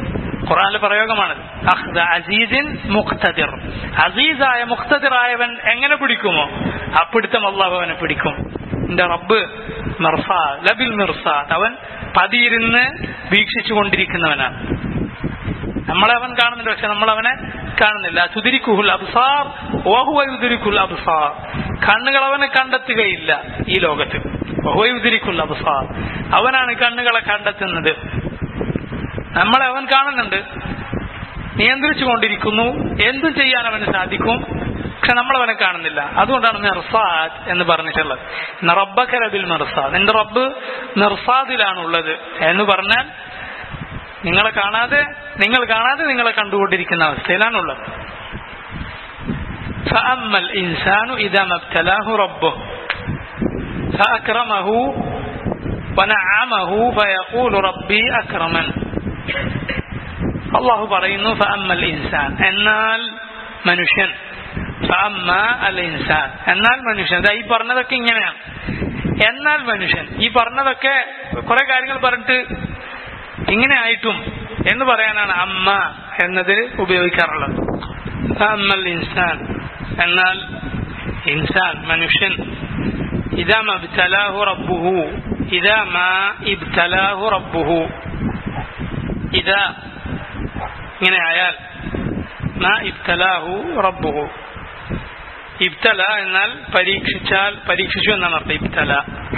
ഖുറാനിലെ പ്രയോഗമാണത് അഖ്ദ അസീസിൻ മുഖ്തദിർ അസീസായ മുഖ്തദിറായവൻ എങ്ങനെ പിടിക്കുമോ ആ പിടുത്തം അള്ളാഹു അവനെ പിടിക്കും എന്റെ റബ്ബ് മിർസാദ് ലബിൽ മിർസാദ് അവൻ പതിയിരുന്ന് വീക്ഷിച്ചു കൊണ്ടിരിക്കുന്നവനാണ് നമ്മളെ അവൻ കാണുന്നില്ല പക്ഷെ നമ്മൾ അവനെ കാണുന്നില്ല സുതിരിക്കുഹുൽ അബ്സാർ ഓഹുവ യുദിരിക്കുൽ അബ്സാർ കണ്ണുകൾ അവനെ കണ്ടെത്തുകയില്ല ഈ ലോകത്ത് ഓഹുവ യുദിരിക്കുൽ അബ്സാർ അവനാണ് കണ്ണുകളെ കണ്ടെത്തുന്നത് നമ്മളെ അവൻ കാണുന്നുണ്ട് നിയന്ത്രിച്ചു കൊണ്ടിരിക്കുന്നു എന്തും ചെയ്യാൻ അവന് സാധിക്കും പക്ഷെ നമ്മൾ അവനെ കാണുന്നില്ല അതുകൊണ്ടാണ് മിർസാദ് എന്ന് പറഞ്ഞിട്ടുള്ളത് റബ്ബക്കരബിൽ മിർസാദ് എന്റെ റബ്ബ് മിർസാദിലാണുള്ളത് എന്ന് പറഞ്ഞാൽ നിങ്ങളെ കാണാതെ നിങ്ങൾ കാണാതെ നിങ്ങളെ കണ്ടുകൊണ്ടിരിക്കുന്ന അവസ്ഥയിലാണുള്ളത് فأما الإنسان إذا ما ابتلاه ربه فأكرمه ونعمه فيقول ربي أكرمن അള്ളാഹു പറയുന്നു ഫഅമ്മൽ ഇൻസാൻ എന്നാൽ മനുഷ്യൻ ഫഅമ്മ അൽ ഇൻസാൻ എന്നാൽ മനുഷ്യൻ ദാ ഈ പറഞ്ഞതൊക്കെ ഇങ്ങനെയാണ് എന്നാൽ മനുഷ്യൻ ഈ പറഞ്ഞതൊക്കെ കുറെ കാര്യങ്ങൾ പറഞ്ഞിട്ട് ഇങ്ങനെ ആയിട്ടും എന്ന് പറയാനാണ് അമ്മ എന്നതിൽ ഉപയോഗിക്കാറുള്ളത് ഫഅമ്മൽ ഇൻസാൻ എന്നാൽ ഇൻസാൻ മനുഷ്യൻ ഇതാ മബ്തലാഹു റബ്ബുഹു ഇതാ മാ ഇബ്തലാഹു റബ്ബുഹു ഇതാ ഇങ്ങനെ ആയാൽ മാ ഇബ്തലാഹു റബ്ബുഹു ഇബ്തല എന്നാൽ പരീക്ഷിച്ചാൽ പരീക്ഷിച്ചു എന്നാണ് അർത്ഥം ഇബ്തല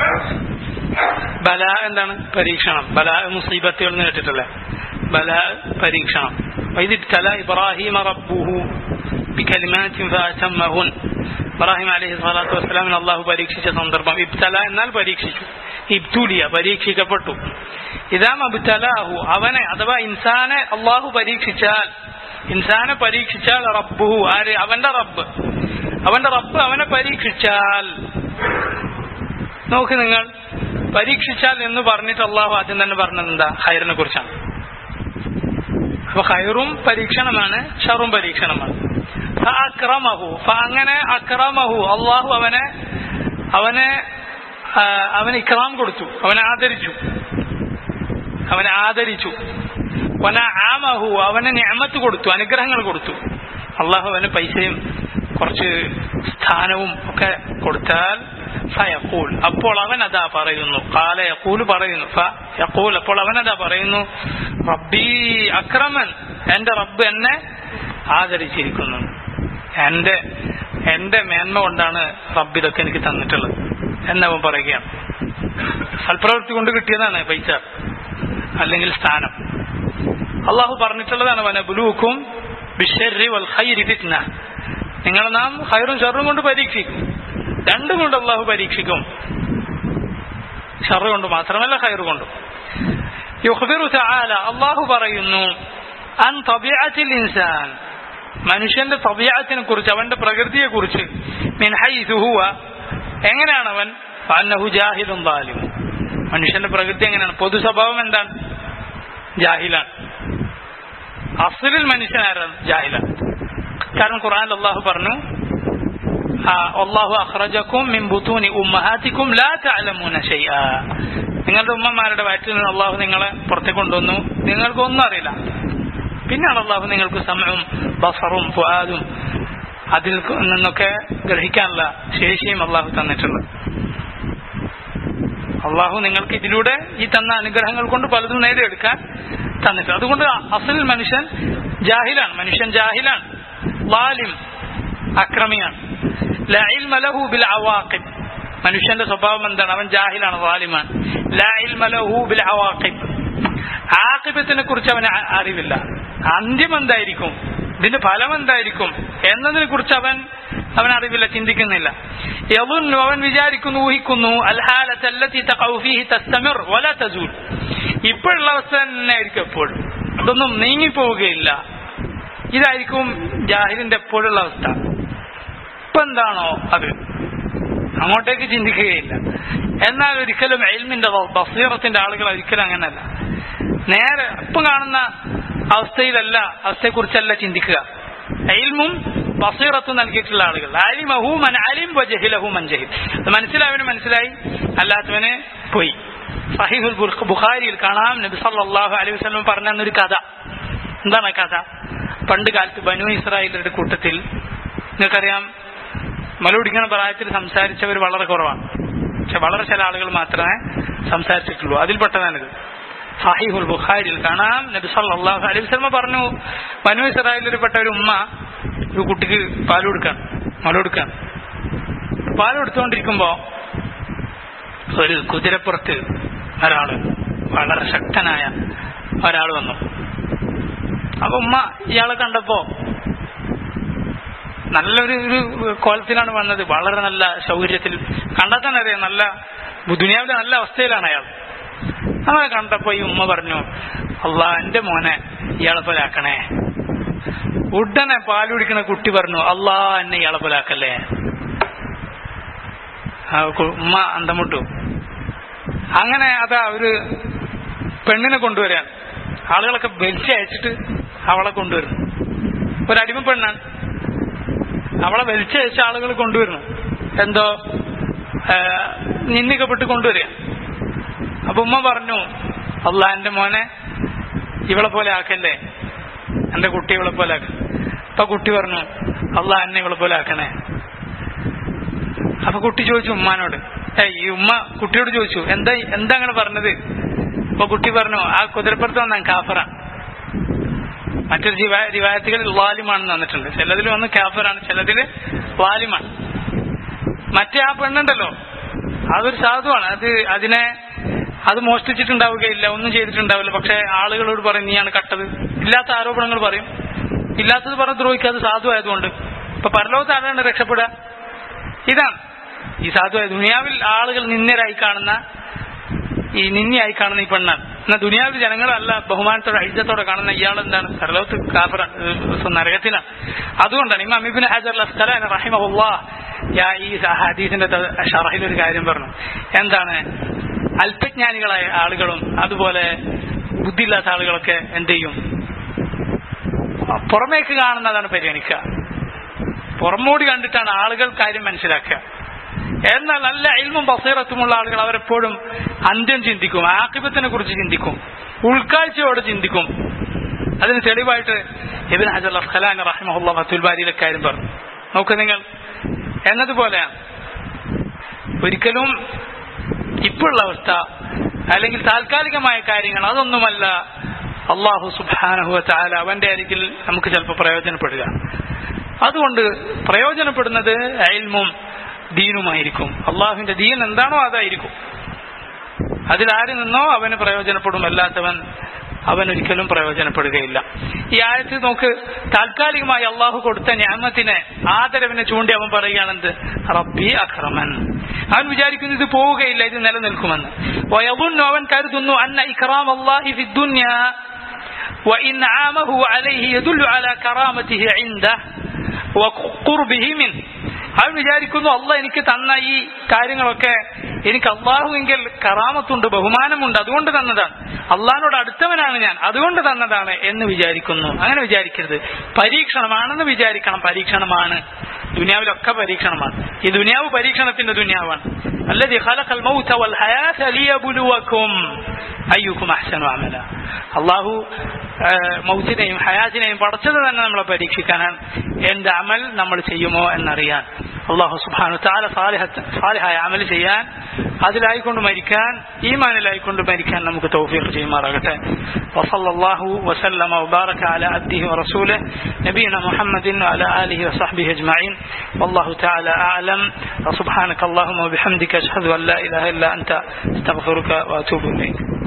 ബല എന്താണ് പരീക്ഷണം ബല മുസീബത്തുകൾ എന്ന് കേട്ടിട്ടല്ലേ ബല പരീക്ഷണം ഇത് ഇബ്തല ഇബ്രാഹിം റബ്ബുഹു ബികലിമാത്തിൻ ഫഅതമ്മഹുൻ ഇബ്രാഹിം അലൈഹി സ്വലാത്തു വസ്സലാമിന് അള്ളാഹു പരീക്ഷിച്ച സന്ദർഭം ഇബ്തല എന്നാൽ പരീക്ഷിച്ചു ഇബ്തുലിയ പരീക്ഷിക്കപ്പെട്ടു ഇതാം അബ്തലാഹു അവനെ അഥവാ ഇൻസാനെ അള്ളാഹു പരീക്ഷിച്ചാൽ ഇൻസാനെ പരീക്ഷിച്ചാൽ റബ്ബുഹു ആര് അവന്റെ റബ്ബ് അവന്റെ റബ്ബ് അവനെ പരീക്ഷിച്ചാൽ നോക്ക് നിങ്ങൾ പരീക്ഷിച്ചാൽ എന്ന് പറഞ്ഞിട്ട് അള്ളാഹു ആദ്യം തന്നെ പറഞ്ഞത് എന്താ ഹൈറിനെ കുറിച്ചാണ് അപ്പൊ ഹൈറും പരീക്ഷണമാണ് ഷറും പരീക്ഷണമാണ് അക്രമഹു അങ്ങനെ അക്രമഹു അള്ളാഹു അവനെ അവനെ അവന് ഇക്രാം കൊടുത്തു അവനെ ആദരിച്ചു അവനെ ആദരിച്ചു വന ആമഹു അവന് ഞാമത്ത് കൊടുത്തു അനുഗ്രഹങ്ങൾ കൊടുത്തു അള്ളാഹു അവന് പൈസയും കുറച്ച് സ്ഥാനവും ഒക്കെ കൊടുത്താൽ ഫയക്കൂൽ അപ്പോൾ അവൻ അതാ പറയുന്നു കാല യക്കൂൽ പറയുന്നു ഫ യക്കൂൽ അപ്പോൾ അവൻ അതാ പറയുന്നു റബ്ബി അക്രമൻ എന്റെ റബ്ബ് എന്നെ ആദരിച്ചിരിക്കുന്നു എന്റെ എന്റെ മേന്മ കൊണ്ടാണ് റബ്ബ് ഇതൊക്കെ എനിക്ക് തന്നിട്ടുള്ളത് എന്നവൻ പറയുകയാണ് സൽപ്രവൃത്തി കൊണ്ട് കിട്ടിയതാണ് പൈസ അല്ലെങ്കിൽ സ്ഥാനം അള്ളാഹു പറഞ്ഞിട്ടുള്ളതാണ് വനബുലൂക്കും ബിഷരി വൽ ഖൈരി ഫിത്ന നിങ്ങൾ നാം ഹൈറും ഷറും കൊണ്ട് പരീക്ഷിക്കും രണ്ടും കൊണ്ട് അള്ളാഹു പരീക്ഷിക്കും ഷറു കൊണ്ട് മാത്രമല്ല ഹൈറ് കൊണ്ടും യുഹ്ബിറു തആല അള്ളാഹു പറയുന്നു അൻ തബിഅത്തിൽ ഇൻസാൻ മനുഷ്യന്റെ തബിയത്തിനെ കുറിച്ച് അവന്റെ പ്രകൃതിയെ കുറിച്ച് മിൻ ഹൈസു ഹുവ എങ്ങനെയാണ് അവൻ അന്നഹു ജാഹിദും ബാലിം മനുഷ്യന്റെ പ്രകൃതി എങ്ങനെയാണ് പൊതു സ്വഭാവം എന്താണ് ജാഹിലാണ് അസലിൽ മനുഷ്യൻ ആരാണ് ജാഹിലാണ് കാരണം ഖുർആൻ അള്ളാഹു പറഞ്ഞു അള്ളാഹു അഖ്റജക്കും മിൻ ബുത്തൂനി ഉമ്മഹാത്തിക്കും ലാ തഅലമൂന ഷൈആ നിങ്ങളുടെ ഉമ്മമാരുടെ വയറ്റിൽ നിന്ന് അള്ളാഹു നിങ്ങളെ പുറത്തേക്ക് കൊണ്ടുവന്നു നിങ്ങൾക്ക് ഒന്നും അറിയില്ല പിന്നാണ് അള്ളാഹു നിങ്ങൾക്ക് സമയവും ബസറും ഫുആദും അതിൽ നിന്നൊക്കെ ഗ്രഹിക്കാനുള്ള ശേഷിയും അള്ളാഹു തന്നിട്ടുള്ളത് അള്ളാഹു നിങ്ങൾക്ക് ഇതിലൂടെ ഈ തന്ന അനുഗ്രഹങ്ങൾ കൊണ്ട് പലതും നേടിയെടുക്കാൻ തന്നിട്ടുണ്ട് അതുകൊണ്ട് അസൽ മനുഷ്യൻ ജാഹിലാണ് മനുഷ്യൻ ജാഹിലാണ് ലാലിം അക്രമിയാണ് ലഹു ബിൽ അവാഖിബ് മനുഷ്യന്റെ സ്വഭാവം എന്താണ് അവൻ ജാഹിലാണ് ലാലിമാണ് ലഹു ബിൽ അവാഖിബ് ആക്കിബത്തിനെ കുറിച്ച് അവന് അറിവില്ല അന്ത്യം എന്തായിരിക്കും ഇതിന്റെ ഫലം എന്തായിരിക്കും എന്നതിനെ കുറിച്ച് അവൻ അവൻ അറിവില്ല ചിന്തിക്കുന്നില്ല യവുന്നു അവൻ വിചാരിക്കുന്നു ഊഹിക്കുന്നു ഇപ്പോഴുള്ള അവസ്ഥ തന്നെ ആയിരിക്കും എപ്പോഴും അതൊന്നും നീങ്ങിപ്പോവുകയില്ല ഇതായിരിക്കും ജാഹിലിന്റെ എപ്പോഴുള്ള അവസ്ഥ ഇപ്പൊ എന്താണോ അത് അങ്ങോട്ടേക്ക് ചിന്തിക്കുകയില്ല എന്നാൽ ഒരിക്കലും എൽമിന്റെ ബസീറത്തിന്റെ ആളുകൾ ഒരിക്കലും അങ്ങനല്ല നേരെ ഇപ്പം കാണുന്ന അവസ്ഥയിലല്ല അവസ്ഥയെക്കുറിച്ചല്ല ചിന്തിക്കുക എൽമും ബസീറത്തും നൽകിയിട്ടുള്ള ആളുകൾ അലിമഹു മൻ അലിം വജഹിലഹു മൻ ജഹിൽ അത് മനസ്സിലായവന് മനസ്സിലായി അല്ലാത്തവന് പോയി സഹിഹുൽ ബുഖാരിയിൽ കാണാം നബി സല്ലല്ലാഹു അലൈഹി വസല്ലം പറഞ്ഞ ഒരു കഥ എന്താണ് ആ കഥ പണ്ട് കാലത്ത് ബനു ഇസ്രായേലിന്റെ കൂട്ടത്തിൽ നിങ്ങൾക്കറിയാം മലപിടിക്കുന്ന പ്രായത്തിൽ സംസാരിച്ചവർ വളരെ കുറവാണ് പക്ഷെ വളരെ ചില ആളുകൾ മാത്രമേ സംസാരിച്ചിട്ടുള്ളൂ അതിൽപ്പെട്ടതാണിത് സാഹിഹുൽ ബുഖാരിൽ കാണാം നബി സല്ലല്ലാഹു അലൈഹി വസല്ലം പറഞ്ഞു ബനു ഇസ്രായേലിൽപ്പെട്ട ഒരു ഉമ്മ ഒരു കുട്ടിക്ക് പാൽ കൊടുക്കാൻ മല കൊടുക്കാൻ പാൽ കൊടുത്തുകൊണ്ടിരിക്കുമ്പോ ഒരു കുതിരപ്പുറത്ത് ഒരാള് വളരെ ശക്തനായ ഒരാൾ വന്നു അപ്പൊ ഉമ്മ ഇയാളെ കണ്ടപ്പോ നല്ലൊരു ഒരു കോലത്തിലാണ് വന്നത് വളരെ നല്ല സൗകര്യത്തിൽ കണ്ടാൽ തന്നെ അറിയാം നല്ല ദുനിയാവിലെ നല്ല അവസ്ഥയിലാണ് അയാൾ അവനെ കണ്ടപ്പോ ഈ ഉമ്മ പറഞ്ഞു അള്ളാ എന്റെ മോനെ ഇയാളെ പോലെ ആക്കണേ ഉടനെ പാൽ കുടിക്കുന്ന കുട്ടി പറഞ്ഞു അള്ളാ എന്നെ ഇയാളെ പോലെ ആക്കല്ലേ ആ കു- ഉമ്മ അന്തമുട്ടു അങ്ങനെ അതാ ഒരു പെണ്ണിനെ കൊണ്ടുവരാൻ ആളുകളൊക്കെ വലിച്ച് അയച്ചിട്ട് അവളെ കൊണ്ടുവരുന്നു ഒരു അടിമ പെണ്ണാണ് അവളെ വലിച്ചയച്ച ആളുകൾ കൊണ്ടുവരുന്നു എന്തോ ആ, നിന്ദിക്കപ്പെട്ട് കൊണ്ടുവരിക അപ്പൊ ഉമ്മ പറഞ്ഞു അല്ല എന്റെ മോനെ ഇവളെ പോലെ ആക്കല്ലേ എന്റെ കുട്ടി ഇവളെ പോലെ ആക്ക അപ്പൊ കുട്ടി പറഞ്ഞു അല്ല എന്നെ ഇവളെ പോലെ ആക്കണേ അപ്പൊ കുട്ടി ചോദിച്ചു ഉമ്മാനോട് ഏയ് ഈ ഉമ്മ കുട്ടിയോട് ചോദിച്ചു എന്താ എന്താ അങ്ങനെ പറഞ്ഞത് അപ്പൊ കുട്ടി പറഞ്ഞു ആ കുതിരപ്പുറത്ത് വന്നാൻ കാഫറാണ് മറ്റൊരു ജീവ- റിവായത്തുകളിൽ വാലിമാണെന്ന് വന്നിട്ടുണ്ട് ചിലതിൽ വന്ന് കാഫറാണ് ചിലതിൽ വാലിമാണ് മറ്റേ ആ പെണ്ണുണ്ടല്ലോ അതൊരു സാധുവാണ് അത് അതിനെ അത് മോഷ്ടിച്ചിട്ടുണ്ടാവുകയില്ല ഒന്നും ചെയ്തിട്ടുണ്ടാവില്ല പക്ഷെ ആളുകളോട് പറയും നീയാണ് കട്ടത് ഇല്ലാത്ത ആരോപണങ്ങൾ പറയും ഇല്ലാത്തത് പറഞ്ഞ് ദ്രോഹിക്കാതെ സാധുവായതുകൊണ്ട് ഇപ്പൊ പരലോകത്ത് ആരാണ് രക്ഷപ്പെടുക ഇതാണ് ഈ സാധുവായ ദുനിയാവിൽ ആളുകൾ നിന്ദരായി കാണുന്ന ഈ നിന്നിയായി കാണുന്ന ഈ പെണ്ണാണ് എന്നാൽ ദുനിയാവിൽ ജനങ്ങളല്ല ബഹുമാനത്തോടെ ഐജത്തോടെ കാണുന്ന ഇയാൾ എന്താണ് പരലോകത്ത് കാഫറ നരകത്തിനാണ് അതുകൊണ്ടാണ് ഇമാം ഇബിൻ ഹജർ അസ്കലാൻ റഹിമഹുല്ലാ ഈ ഹദീസിന്റെ ഷറഹിൽ ഒരു കാര്യം പറഞ്ഞു എന്താണ് അല്പജ്ഞാനികളായ ആളുകളും അതുപോലെ ബുദ്ധിയില്ലാത്ത ആളുകളൊക്കെ എന്ത് ചെയ്യും പുറമേക്ക് കാണുന്നതാണ് പരിഗണിക്കുക പുറമോടി കണ്ടിട്ടാണ് ആളുകൾ കാര്യം മനസ്സിലാക്കുക എന്നാൽ നല്ല ഇൽമും ബസീറത്തുമുള്ള ആളുകൾ അവരെപ്പോഴും അന്ത്യം ചിന്തിക്കും ആക്കിബത്തിനെ കുറിച്ച് ചിന്തിക്കും ഉൾക്കാഴ്ചയോടെ ചിന്തിക്കും അതിന് തെളിവായിട്ട് ഇബിൻ ഹജർ അഫ്ഖലാൻ റഹിമഹുല്ല ഫത്തുൽ ബാരിയിലെ കാര്യം പറഞ്ഞു നോക്ക് നിങ്ങൾ എന്നതുപോലെയാണ് ഒരിക്കലും ഇപ്പോഴുള്ള അവസ്ഥ അല്ലെങ്കിൽ താൽക്കാലികമായ കാര്യങ്ങൾ അതൊന്നുമല്ല അള്ളാഹു സുബാനഹു താല അവന്റെ അരികിൽ നമുക്ക് ചിലപ്പോൾ പ്രയോജനപ്പെടുക അതുകൊണ്ട് പ്രയോജനപ്പെടുന്നത് അയൽമും ദീനുമായിരിക്കും അള്ളാഹുവിന്റെ ദീൻ എന്താണോ അതായിരിക്കും അതിലാരിൽ നിന്നോ അവന് പ്രയോജനപ്പെടും അല്ലാത്തവൻ അവൻ ഒരിക്കലും പ്രയോജനപ്പെടുകയില്ല ഈ ആയത്തിൽ നോക്ക് താൽക്കാലികമായി അള്ളാഹു കൊടുത്ത ഞാമത്തിനെ ആദരവിനെ ചൂണ്ടി അവൻ പറയുകയാണെന്ത് റബ്ബി അക്രമൻ അവൻ വിചാരിക്കുന്നു ഇത് പോവുകയില്ല ഇത് നിലനിൽക്കുമെന്ന് വയവുന്നു അവൻ കരുതുന്നു അന്ന ഇക്റാം അള്ളാഹി ഫി ദുനിയ وإنعامه عليه يدل على كرامته عنده وقربه منه അവൻ വിചാരിക്കുന്നു അല്ല എനിക്ക് തന്ന ഈ കാര്യങ്ങളൊക്കെ എനിക്ക് അള്ളാഹുവെങ്കിൽ കറാമത്തുണ്ട് ബഹുമാനമുണ്ട് അതുകൊണ്ട് തന്നതാണ് അള്ളാഹിനോട് അടുത്തവനാണ് ഞാൻ അതുകൊണ്ട് തന്നതാണ് എന്ന് വിചാരിക്കുന്നു അങ്ങനെ വിചാരിക്കരുത് പരീക്ഷണമാണെന്ന് വിചാരിക്കണം പരീക്ഷണമാണ് ദുനിയാവിലൊക്കെ പരീക്ഷണമാണ് ഈ ദുനിയാവ് പരീക്ഷണത്തിന്റെ ദുനിയാവാണ് الذي خلق الموت والحياة ليبلوكم أيكم أحسن عملا അള്ളാഹു മൗത്തിനെയും ഹയാത്തിനെയും പടച്ചത് തന്നെ നമ്മളെ പരീക്ഷിക്കാനാണ് എന്ത് അമൽ നമ്മൾ ചെയ്യുമോ എന്നറിയാൻ അള്ളാഹു സുബാനു താല സാലിഹായ അമൽ ചെയ്യാൻ അതിലായിക്കൊണ്ട് മരിക്കാൻ ഈമാനിലായിക്കൊണ്ട് മരിക്കാൻ നമുക്ക് തൗഫീഖ് ചെയ്യുമാറാകട്ടെ വസല്ലല്ലാഹു വസല്ലമ വബാറക അല അബ്ദിഹി വറസൂലിhi നബീന മുഹമ്മദിൻ വഅല ആലിഹി വസഹ്ബിഹി അജ്മഈൻ വല്ലാഹു തആല അഅലം وسبحانك اللهم وبحمدك أشهد أن لا إله إلا أنت أستغفرك وأتوب إليك